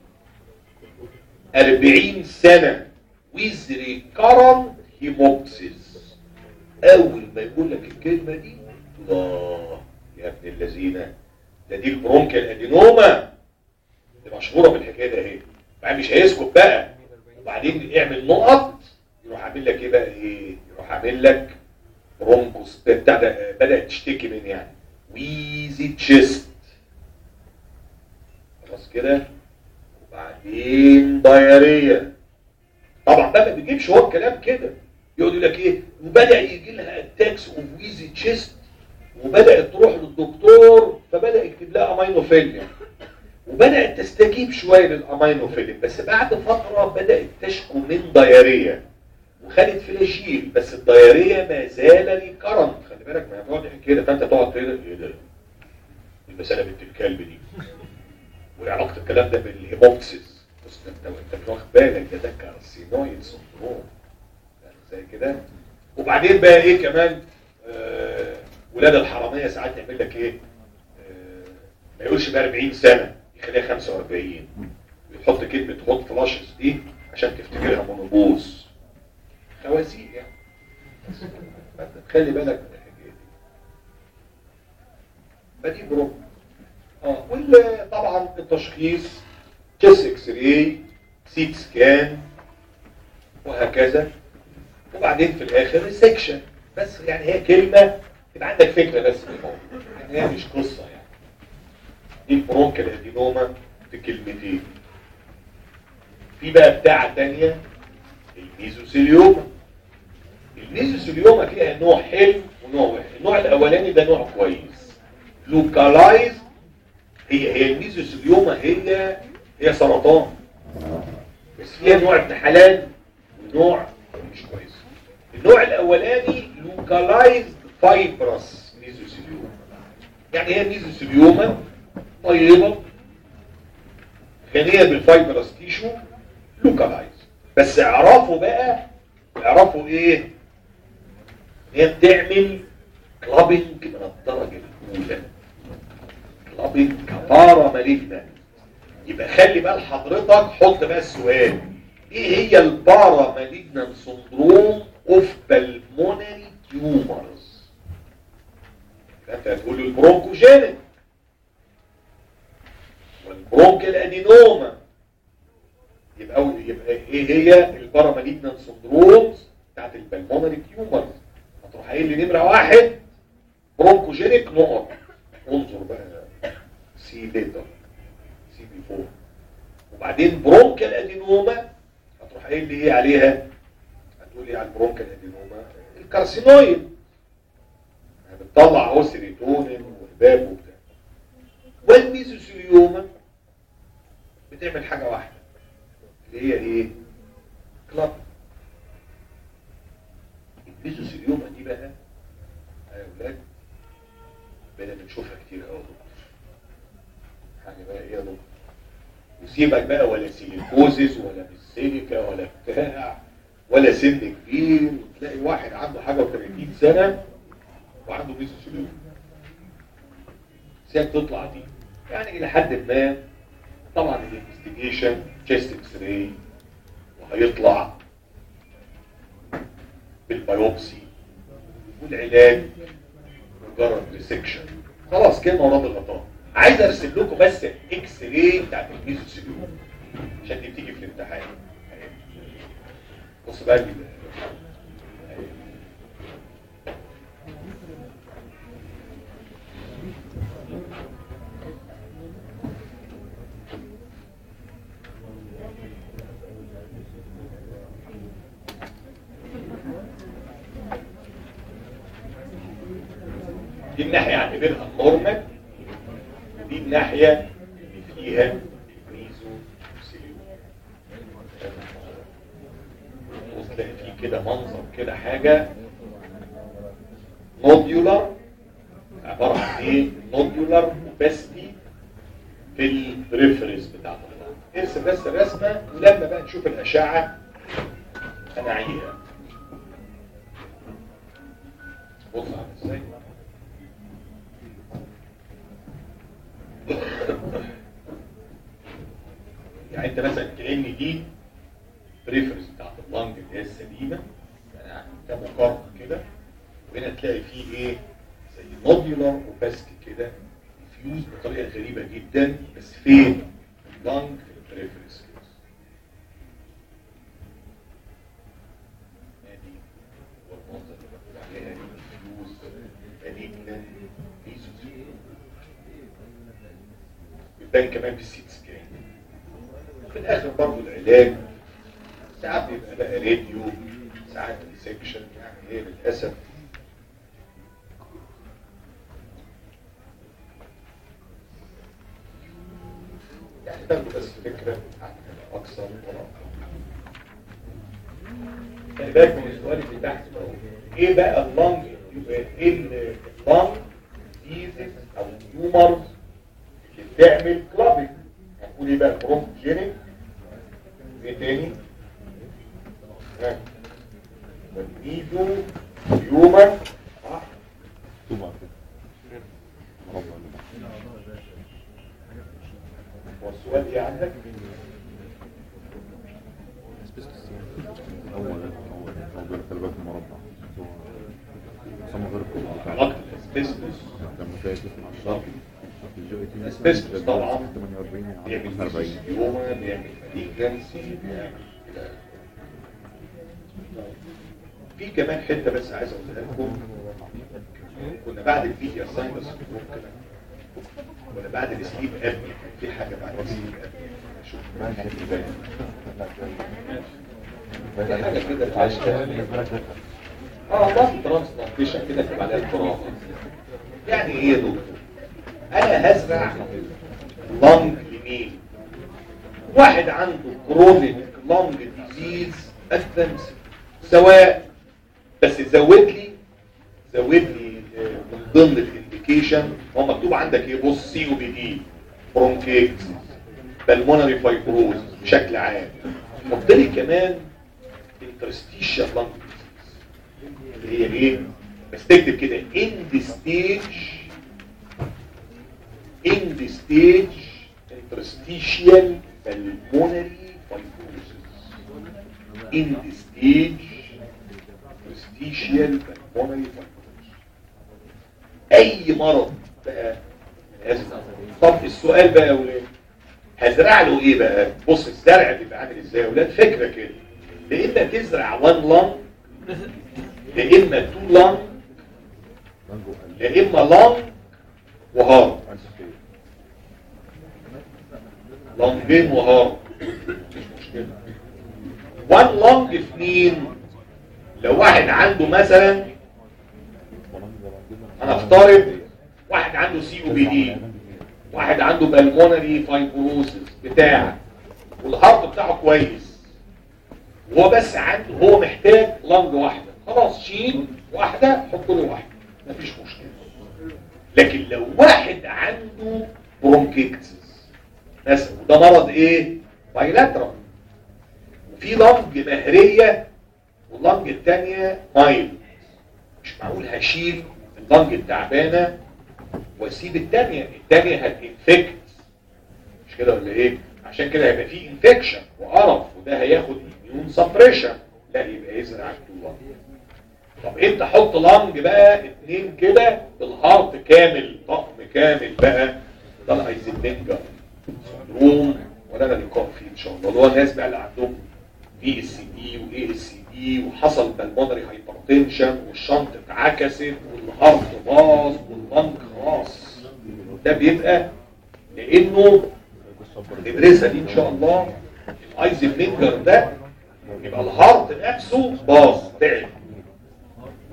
40 سنه with recurrent hemoptysis اول ما يقول لك الكلمه دي الله يا ابن اللذينه ده دي البرونكيال ادينوما دي مشهوره بالحكايه ده اهي بعدين مش هيسكت بقى وبعدين اعمل نقط يروح عامل لك ايه بقى ايه يروح عامل لك برونكوس بتاع ده بدات تشتكي من يعني ويزي تشيست خلاص كده وبعدين دايريه طبعا بقى ما بيجيبش هو الكلام كده يقعد يقول لك ايه وبدا يجي لها اتاكس اوف ويزي تشيست وبدات تروح للدكتور فبدا يكتب لها امينوفيلين وبدات تستجيب شويه للامينوفيلين بس بعد فتره بدات تشكو من ضياريه وخدت فلاجيل بس الضياريه ما زال ريكرنت خلي بالك ما هتقعد تحكي كده فانت تقعد تقول ايه ده المساله بنت الكلب دي وعلاقه الكلام ده بالهيموبسيس بص ده انت انت مش واخد بالك ده ده كارسينويد سندروم يعني زي كده وبعدين بقى ايه كمان آه ولاد الحراميه ساعات يعمل لك ايه آه ما يقولش بقى 40 سنه يخليها 45 بيحط كلمه هوت فلاشز دي عشان تفتكرها مونوبوز خوازيق يعني فأنت خلي بالك من الحكايه دي فدي بروب اه وطبعا التشخيص تشيست اكس راي سيت سكان وهكذا وبعدين في الاخر السكشن بس يعني هي كلمه يبقى عندك فكره بس في الموضوع يعني هي مش قصه يعني دي البرونكال ادينوما في كلمتين في بقى بتاعه تانية الميزوسيليوما الميزوسيليوما فيها نوع حلو ونوع وحش النوع الاولاني ده نوع كويس لوكالايز هي هي الميزوسيليوما هي هي سرطان بس فيها نوع ابن حلال ونوع مش كويس النوع الاولاني لوكالايز فايبرس ميزوسيليوما يعني هي ميزوسيليوما طيبه غنيه بالفايبرس تيشو لوكالايز بس اعرفوا بقى اعرفوا ايه هي بتعمل كلابنج من الدرجه الاولى كلابنج كفاره مالجنا يبقى خلي بال حضرتك حط بقى السؤال ايه هي البارا مالجنان سندروم اوف بالمونري تيومرز انت هتقول لي البرونكوجينيك والبرونكال ادينوما يبقى أول يبقى ايه هي البارا مالجنان سندرومز بتاعت البلمونري تيومرز هتروح قايل لي نمره واحد برونكوجينيك نقط انظر بقى سي ليتر سي بي 4 وبعدين برونكال ادينوما هتروح قايل لي ايه عليها هتقول لي على البرونكال ادينوما الكارسينويد بتطلع اهو سيروتونين وهباب وبتاع والميزوثيليوما بتعمل حاجه واحده اللي هي ايه كلاب الميزوثيليوما دي بقى يا اولاد بقينا بنشوفها كتير قوي حاجه بقى ايه يا دكتور يسيبك بقى ولا سيليكوزيس ولا بالسيليكا ولا بتاع ولا سن كبير تلاقي واحد عنده حاجه و30 سنه وعنده ميزوثيليوما سيب تطلع دي يعني الى حد ما طبعا الانفستيجيشن تشيست اكس راي وهيطلع بالبيوبسي والعلاج مجرد ريسكشن خلاص كلمه ورا الغطاء عايز ارسم لكم بس اكس راي بتاعت الميزوثيليوما عشان دي بتيجي في الامتحان بص بقى ال- دي الناحيه اعتبرها نورمال ودي الناحيه اللي فيها ميزو بص تلاقي فيه كده منظر كده حاجه نوديولار عباره عن ايه نوديولار اوباستي في الريفرنس بتاع الضغط ارسم بس الرسمه ولما بقى نشوف الاشعه هنعيها بص عامل ازاي يعني انت مثلا كأن دي ريفرنس بتاعت اللنج اللي هي السليمه يعني كمقارنه كده وهنا تلاقي فيه ايه زي نوديولار اوباسكي كده فيوز بطريقه غريبه جدا بس فين اللنج في الريفرنس ادي هو المنظر اللي بقول عليها فيوز مالجنان ميزوزيوم بيبان كمان في السيت سكان في الاخر برضه العلاج ساعات بيبقى بقى راديو ساعات ريسكشن يعني هي للاسف يعني تاخدوا بس فكره عنها اكثر ولا خلي بالك من السؤال اللي تحت ده. ايه بقى اللنج ايه اللنج ديزيز او التيومرز اللي بتعمل كلابنج هنقول ايه بقى برونكوجينيك ايه تاني ها والميزو تيومر صح طبعا مربع هو السؤال ايه عندك اول اول اول خلي بالك المربع سمى غير الكل علاقه الاسبستوس لما شايف مع الشرق الاسبستوس طبعا 48 بيعمل 40 ميزوثيوما بيعمل ماليجنسي بيعمل كده. في كمان حته بس عايز اقولها لكم كنا بعد الفيديو ساينس كده ولا بعد السليب اب في حاجه بعد السليب اب شوف في حاجه كده في عشان اه والله ترانسبلانتيشن كده في عليها التراب يعني ايه يا دكتور انا هزرع لانج لمين واحد عنده كرونيك لانج ديزيز ادفنس سواء بس زود لي زود لي آه، من ضمن الانديكيشن هو مكتوب عندك ايه بص سي او بي دي برونكيتس بالمونري فايبروز بشكل عام حط لي كمان انترستيشيال لانج اللي هي ايه بس تكتب كده in the stage in the stage interstitial pulmonary fibrosis in the stage interstitial pulmonary fibrosis اي مرض بقى لازم طب السؤال بقى يا ولاد هزرع له ايه بقى بص الزرع بيبقى عامل ازاي يا ولاد فكره كده يا اما تزرع وان لانج يا اما تو لانج يا اما لانج وهارد لانجين وهارد مش مشكله وان لانج في مين لو واحد عنده مثلا انا افترض واحد عنده سي او بي دي واحد عنده بالمونري فايبروسيس بتاع والهارت بتاعه كويس وهو بس عنده هو محتاج لنج واحده خلاص شيل واحده حط له واحده مفيش مشكله لكن لو واحد عنده برونكيكتس مثلا وده مرض ايه بايلاترال وفي لنج مهريه واللنج الثانيه مايل مش معقول هشيل اللنج التعبانه واسيب الثانيه الثانيه هتنفكت مش كده ولا ايه عشان كده هيبقى فيه انفكشن وقرف وده هياخد اميون سبريشن لا يبقى يزرع تو لانج طب انت حط لانج بقى اتنين كده بالهارت كامل طقم كامل بقى ده الايزنبنجر سندروم ولا انا لقاء فيه ان شاء الله اللي هو الناس بقى اللي عندهم في اس دي واي اس دي وحصل بالمونري هايبرتنشن والشنط اتعكست والهارت باظ واللنج خلاص ده بيبقى لانه ندرسها دي ان شاء الله الايزنبنجر ده يبقى الهارت نفسه باظ تعب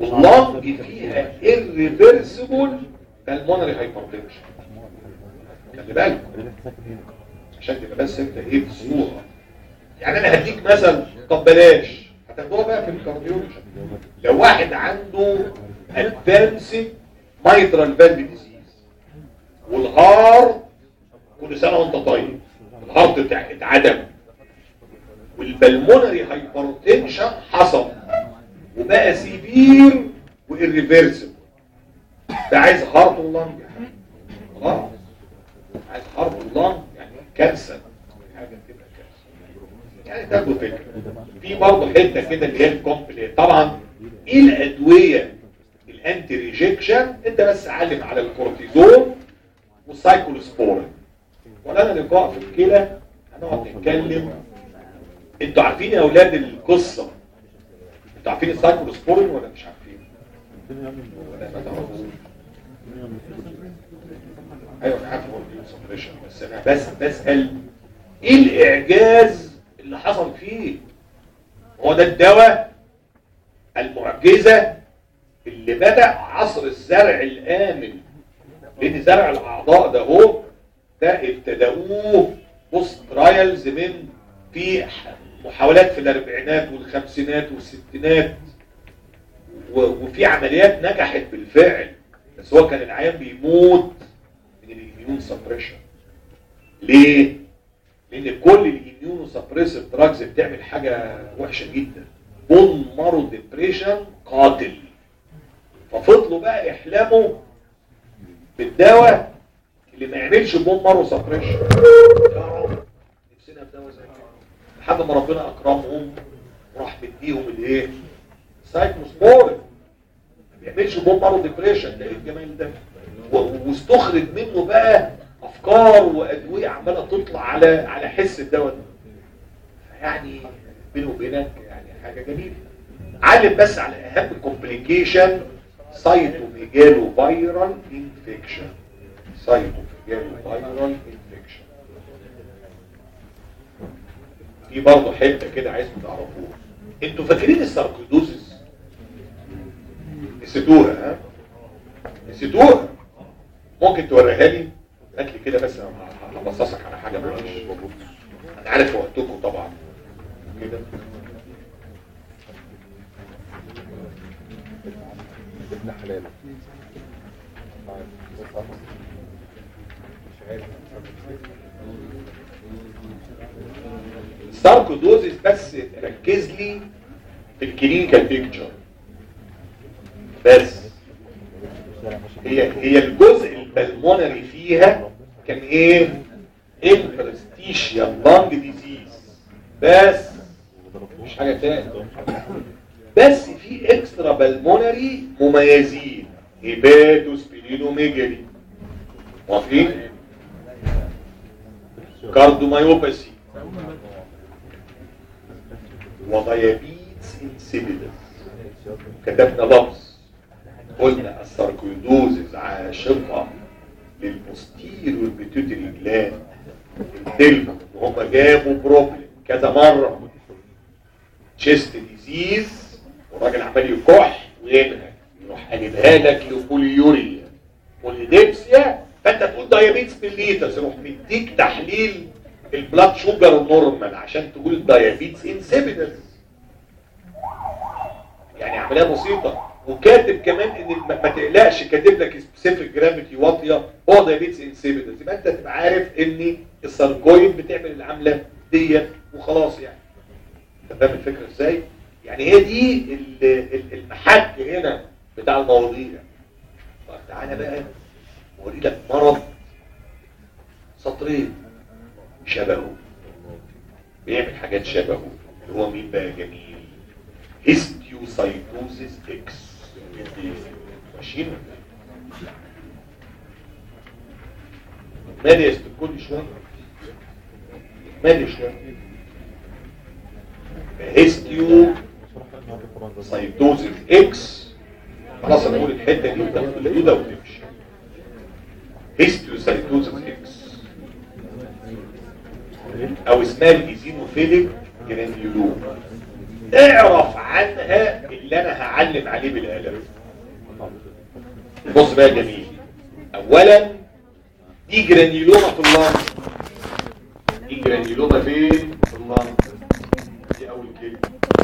واللنج فيها irreversible pulmonary hypertension خلي بالك عشان تبقى بس انت ايه في الصوره يعني انا هديك مثلا طب بلاش هتاخدوها بقى في الكارديولوجي لو واحد عنده advanced mitral valve disease والهار كل سنه وانت طيب الهارت بتاع اتعدم والبلمونري هايبرتنشن حصل وبقى سيفير وإريفيرسبل ده عايز هارت واللنج خلاص عايز هارت واللنج يعني كانسر حاجه تبقى كانسر يعني تاخدوا فكره في برضه حته كده اللي هي الكومبليت طبعا ايه الادويه الانتي ريجكشن انت بس علم على الكورتيزون والسايكلوسبورين ولا انا لقاء في الكلى هنقعد نتكلم انتوا عارفين يا اولاد القصه انتوا عارفين السايكلوسبورين ولا مش عارفين ولا ما تعرفوش ايوه انا عارف هو الانسبريشن بس انا بس بسال ايه الاعجاز اللي حصل فيه هو ده الدواء المعجزه اللي بدا عصر الزرع الامن لان زرع الاعضاء ده هو ده ابتدأوه بص ترايلز من في محاولات في الاربعينات والخمسينات والستينات و- وفي عمليات نجحت بالفعل بس هو كان العيان بيموت من الاميون سبريشن ليه؟ لان كل الاميون سبريسيف دراجز بتعمل حاجه وحشه جدا بون مارو ديبريشن قاتل ففضلوا بقى يحلموا بالدواء اللي ما يعملش بون مارو سبريشن يا رب نفسنا في دواء زي كده لحد ما ربنا اكرمهم وراح مديهم الايه؟ سايكلوسبورين ما بيعملش بون مارو ديبريشن ده ايه الجمال ده و- واستخرج منه بقى افكار وادويه عماله تطلع على على حس الدواء ده يعني بيني وبينك يعني حاجه جميله علم بس على اهم كومبليكيشن سايتوميجالو فايرال انفكشن سايتوميجالو فايرال انفكشن في برضه حته كده عايزكم تعرفوها انتوا فاكرين الساركويدوزس نسيتوها ها نسيتوها ممكن توريها لي هات لي كده بس أنا هبصصك على حاجه معلش انا عارف وقتكم طبعا كده ابن حلال الساركودوزيس بس ركز لي في الكلينيكال بيكتشر بس هي هي الجزء البلمونري فيها كان ايه انترستيشيال لانج ديزيز بس مش حاجه تاني بس في اكسترا بالمونري مميزين هيباتوسبيرينوميجالي موافقين كاردومايوباثي وديابيتس انسيبيدس كتبنا لفظ قلنا الساركويدوزز عاشقة للبوستيريور بيتوتري جلاند الدلفة وهم جابوا بروبلم كذا مرة تشيست ديزيز والراجل عمال يكح وينهج يروح قلبها لك لبوليوريا بوليديبسيا فانت تقول دايابيتس بالليتس يروح مديك تحليل البلاد شوجر نورمال عشان تقول دايابيتس انسيبيدس يعني عمليه بسيطه وكاتب كمان ان الم- ما تقلقش كاتب لك سبيسيفيك جرافيتي واطيه هو دايابيتس انسيبيدس يبقى انت تبقى عارف ان الساركويد بتعمل العمله ديت وخلاص يعني انت فاهم الفكره ازاي؟ يعني هي دي ال- ال- المحك هنا بتاع المواضيع طب تعالى بقى اوري لك مرض سطرين شبهه بيعمل حاجات شبهه اللي هو مين بقى جميل هيستيوسايتوزيس اكس ماشيين مالي يا ست كل شويه مالي شويه هيستيو سايتوزيس اكس خلاص انا اقول الحته دي وتاخد الايده وتمشي هيستيوسايتوزيس اكس او اسمها الايزينوفيليك جرانيولوم اعرف عنها اللي انا هعلم عليه بالقلم بص بقى يا جميل اولا دي جرانيولوما في اللنج دي جرانيولوما فين في اللنج دي اول كلمه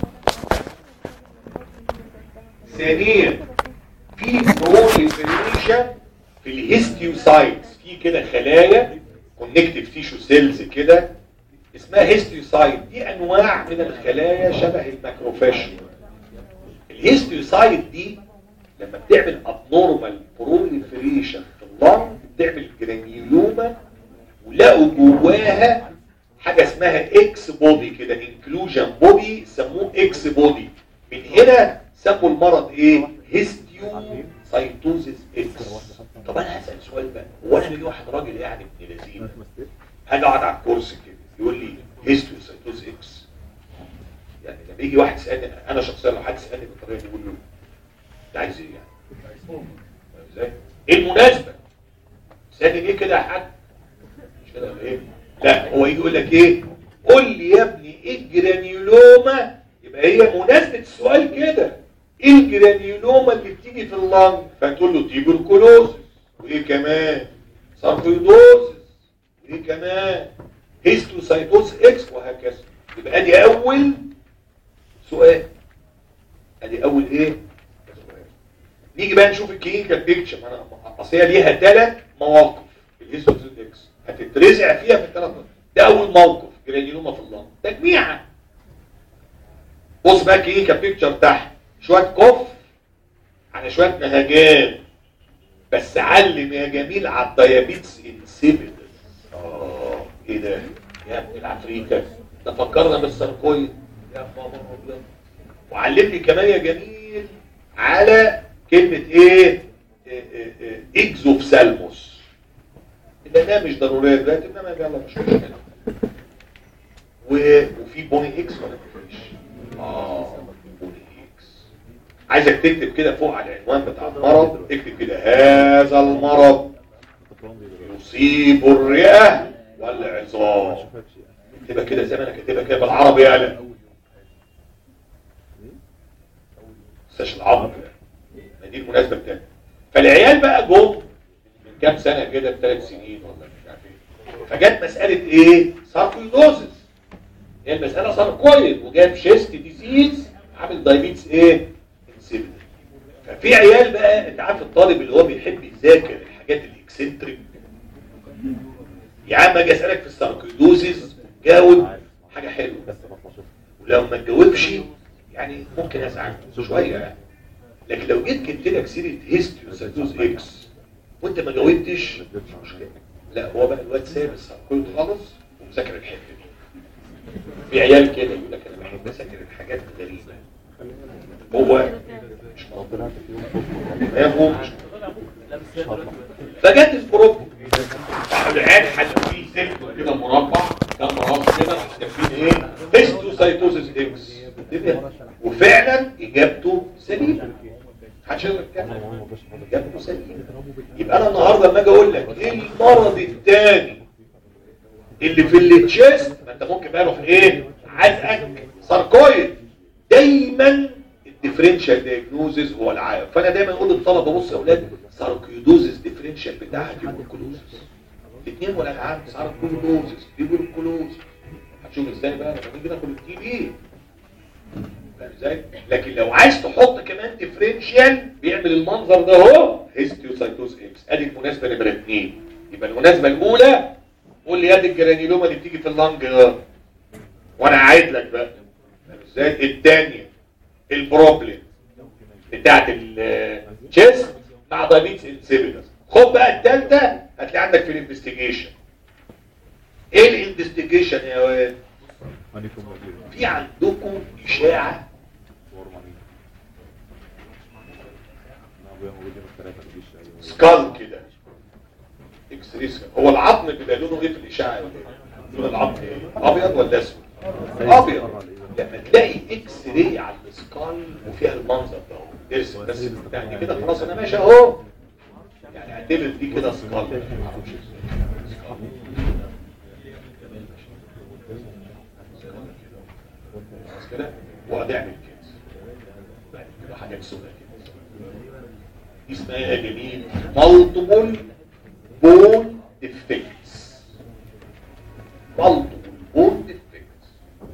ثانيا في بروليفريشن في الهيستيوسايتس في كده خلايا كونكتيف تيشو سيلز كده اسمها هيستيوسايت دي انواع من الخلايا شبه الماكروفاج الهيستيوسايت دي لما بتعمل ابنورمال بروليفريشن في اللنج بتعمل جرانيولوما ولقوا جواها حاجه اسمها اكس بودي كده انكلوجن بودي سموه اكس بودي من هنا سموا المرض ايه هيستيوسايتوزيس اكس طب انا هسال سؤال بقى هو انا بيجي واحد راجل يعني ابن لذيذ هاجي اقعد على الكرسي كده يقول لي هيستيوسايتوز اكس يعني لما يجي واحد يسالني انا شخصيا لو حد سالني بالطريقه دي بقول له انت عايز ايه يعني فاهم ازاي ايه المناسبه تسالني ليه كده يا حاج مش كده ولا ايه لا هو يجي يقول لك ايه قول لي يا ابني ايه الجرانيولوما يبقى هي مناسبه السؤال كده ايه الجرانيولوما اللي بتيجي في اللنج فتقول له تيبركلوز وايه كمان ساركويدوز وايه كمان هيستوسايتوز اكس وهكذا يبقى ادي اول سؤال ادي اول ايه سؤال نيجي بقى نشوف الكلينيكال بيكتشر انا اصل هي ليها ثلاث مواقف الهيستوسايتوز اكس هتترزع فيها في الثلاث ده اول موقف جرانيولوما في اللنج تجميعه بص بقى الكلينيكال بيكتشر تحت شويه كف على شويه نهجان بس علم يا جميل على الديابيتس انسيبيدس اه ايه ده يا ابن العفريكه ده فكرنا بالساركويد يا خبر ابيض وعلمني كمان يا جميل على كلمه ايه اكزوفسالموس ده مش ضروريه دلوقتي انما يلا مش مشكله و- وفي بوني اكس ولا مفيش اه بوني اكس عايزك تكتب كده فوق على العنوان بتاع المرض اكتب كده هذا المرض يصيب الرئه والعظام اكتبها كده زي ما انا كاتبها كده بالعربي يالا مستش العظم ما دي المناسبه بتاعتي فالعيال بقى جم من كام سنه كده بثلاث سنين ولا مش عارف ايه فجت مساله ايه ساركويدوزس هي المساله ساركويد وجاب شيست ديزيز عامل دايبيتس ايه انسيبيدس ففي عيال بقى انت عارف الطالب اللي هو بيحب يذاكر الحاجات الاكسنتريك يا عم اجي اسالك في الساركويدوزس جاوب حاجه حلوه ولو ما تجاوبش يعني ممكن ازعل شويه يعني لكن لو جيت جبت لك سيره هيستيوسايتوز اكس وانت ما جاوبتش مش مشكله لا هو بقى الواد سايب الساركويد خالص ومذاكر الحته دي في عيال كده يقول لك انا بحب اذاكر الحاجات الغريبه هو مش موضوع دماغه مش فجت البروب العيال حد فيه سلك كده مربع ده مربع كده كاتبين ايه هيستوسايتوزيس اكس وفعلا اجابته سليمه محدش يقدر يتكلم اجابته سليمه يبقى انا النهارده لما اجي اقول لك ايه المرض الثاني اللي في التشيست ما انت ممكن بقى اروح ايه عزقك ساركويد دايما الديفرنشال دايجنوزز هو العائق فانا دايما اقول للطلبه بص يا اولاد ساركويدوزز ديفرنشال بتاعها تيبركلوزز الاثنين ولا العام ساركويدوزز تيبركلوز هتشوف ازاي بقى لما نيجي ناخد التي بي فاهم ازاي لكن لو عايز تحط كمان ديفرنشال بيعمل المنظر ده اهو هيستيوسايتوز اكس ادي المناسبه نمره اثنين يبقى المناسبه الاولى قول لي يد الجرانيلوما اللي بتيجي في اللنج ده وانا عايد لك بقى فاهم ازاي الثانيه البروبلم بتاعت التشيست مع دايبيتس انسيبيدس خد بقى الثالثه هتلاقي عندك في الانفستيجيشن ايه الانفستيجيشن يا واد في عندكم اشاعه سكال كده اكس راي سكال. هو العظم بيبقى لونه ايه في الاشاعه لون العظم ايه ابيض ولا اسود ابيض لما تلاقي اكس راي على السكال وفيها المنظر ده اهو ارسم بس بتاع دي كده خلاص انا ماشي اهو يعني اعتبر دي كده سكال معرفش ازاي. سكال. خلاص كده وهنعمل كده بعد كده حاجات سوداء كده دي اسمها يا جميل multiple bone defects multiple bone defects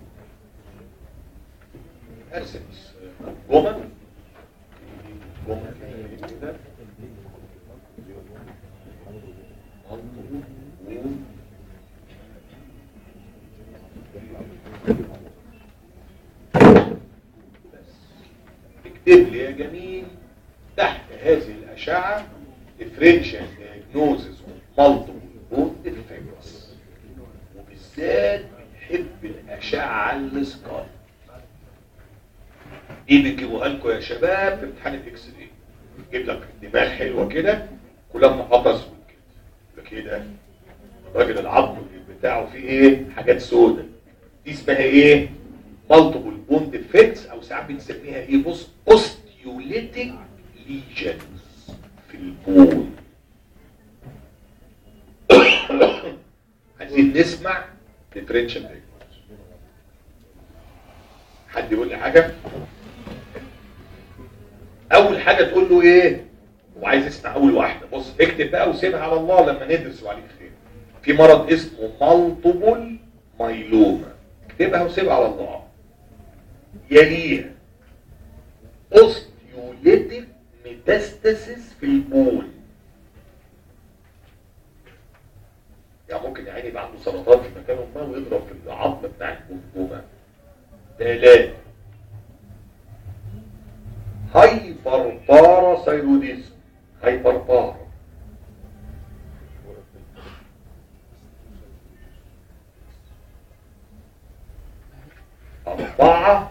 ارسم جمل جمل كده multiple bone اكتب لي يا جميل تحت هذه الأشعة differential diagnosis of multiple bone defects وبالذات بنحب الأشعة السكار دي بنجيبوها لكم يا شباب في امتحان الاكس راي يجيب لك دماغ حلوه كده كلها محاطه اسود كده كده الراجل العظم بتاعه فيه ايه حاجات سودة دي اسمها ايه مالتيبل بون ديفكتس او ساعات بنسميها ايه بص اوستيوليتيك ليجنز في البون عايزين نسمع ديفرنشال دايجنوز حد يقول لي حاجه اول حاجه تقول له ايه وعايز يسمع اول واحده بص اكتب بقى وسيبها على الله لما ندرس وعليك خير في مرض اسمه مالتيبل مايلوما اكتبها وسيبها على الله يليها اوستيوليتيك ميتاستاسيس في البول يعني ممكن يعني يبقى عنده سرطان في مكان ما ويضرب في العظم بتاع الجمجمه ثلاثة هايبر باراثايروديزم هايبر بارا أربعة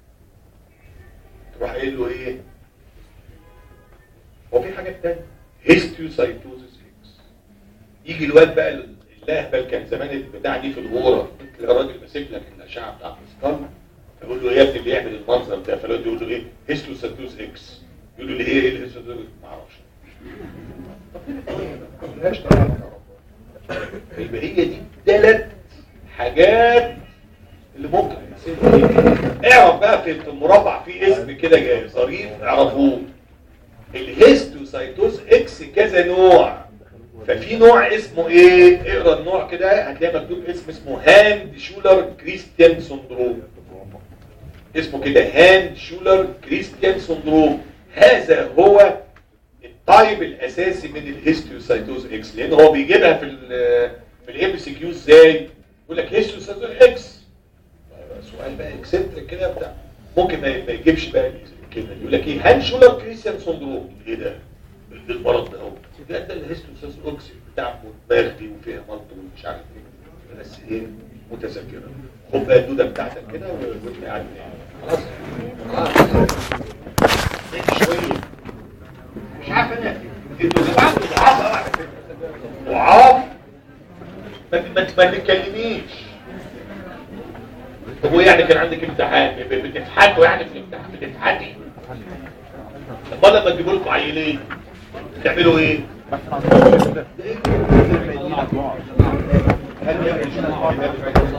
تروح قايل له إيه؟ هو في حاجة تانية هيستيوسايتوزيس اكس يجي الواد بقى اللهبل كان زمان البتاع دي في الغورة تلاقي الراجل ماسك لك الأشعة بتاعت السكان فيقول له يا ابني اللي يعمل المنظر ده فالواد يقول له ايه هيستوسايتوز اكس يقول له اللي هي ايه الهيستوسايتوز ما اعرفش ملهاش طبعا يبقى هي دي ثلاث حاجات اللي ممكن يحصل ايه اعرف بقى في في المربع في اسم كده جاي ظريف اعرفوه الهيستوسايتوز اكس كذا نوع ففي نوع اسمه ايه اقرا النوع كده هتلاقي مكتوب اسم اسمه هاند شولر كريستيان سندروم اسمه كده هاند شولر كريستيان سندروم هذا هو التايب الاساسي من الهيستيوسايتوز اكس لان هو بيجيبها في ال في الام سي كيو ازاي يقول لك هيستيوسايتوز اكس سؤال بقى اكسنتريك كده بتاع ممكن ما ما يجيبش بقى الكلمه دي يقول لك ايه هاند شولر كريستيان سندروم ايه ده إيه المرض ده اهو ده ده الهيستوسايتوز اكس بتاع دماغ دي وفيها ملط ومش عارف ايه بس ايه متذكره خد بقى الدوده بتاعتك كده وانت قاعد خلاص خلاص ايه شويه مش عارف انا انتوا جماعه ضعاف قوي على فكره ضعاف ما ما ما تتكلميش طب وايه يعني كان عندك امتحان ب- بتضحكوا يعني في الامتحان بتضحكي طب لما تجيبوا لكم عيلين تعملوا ايه؟ هل يعمل شنو؟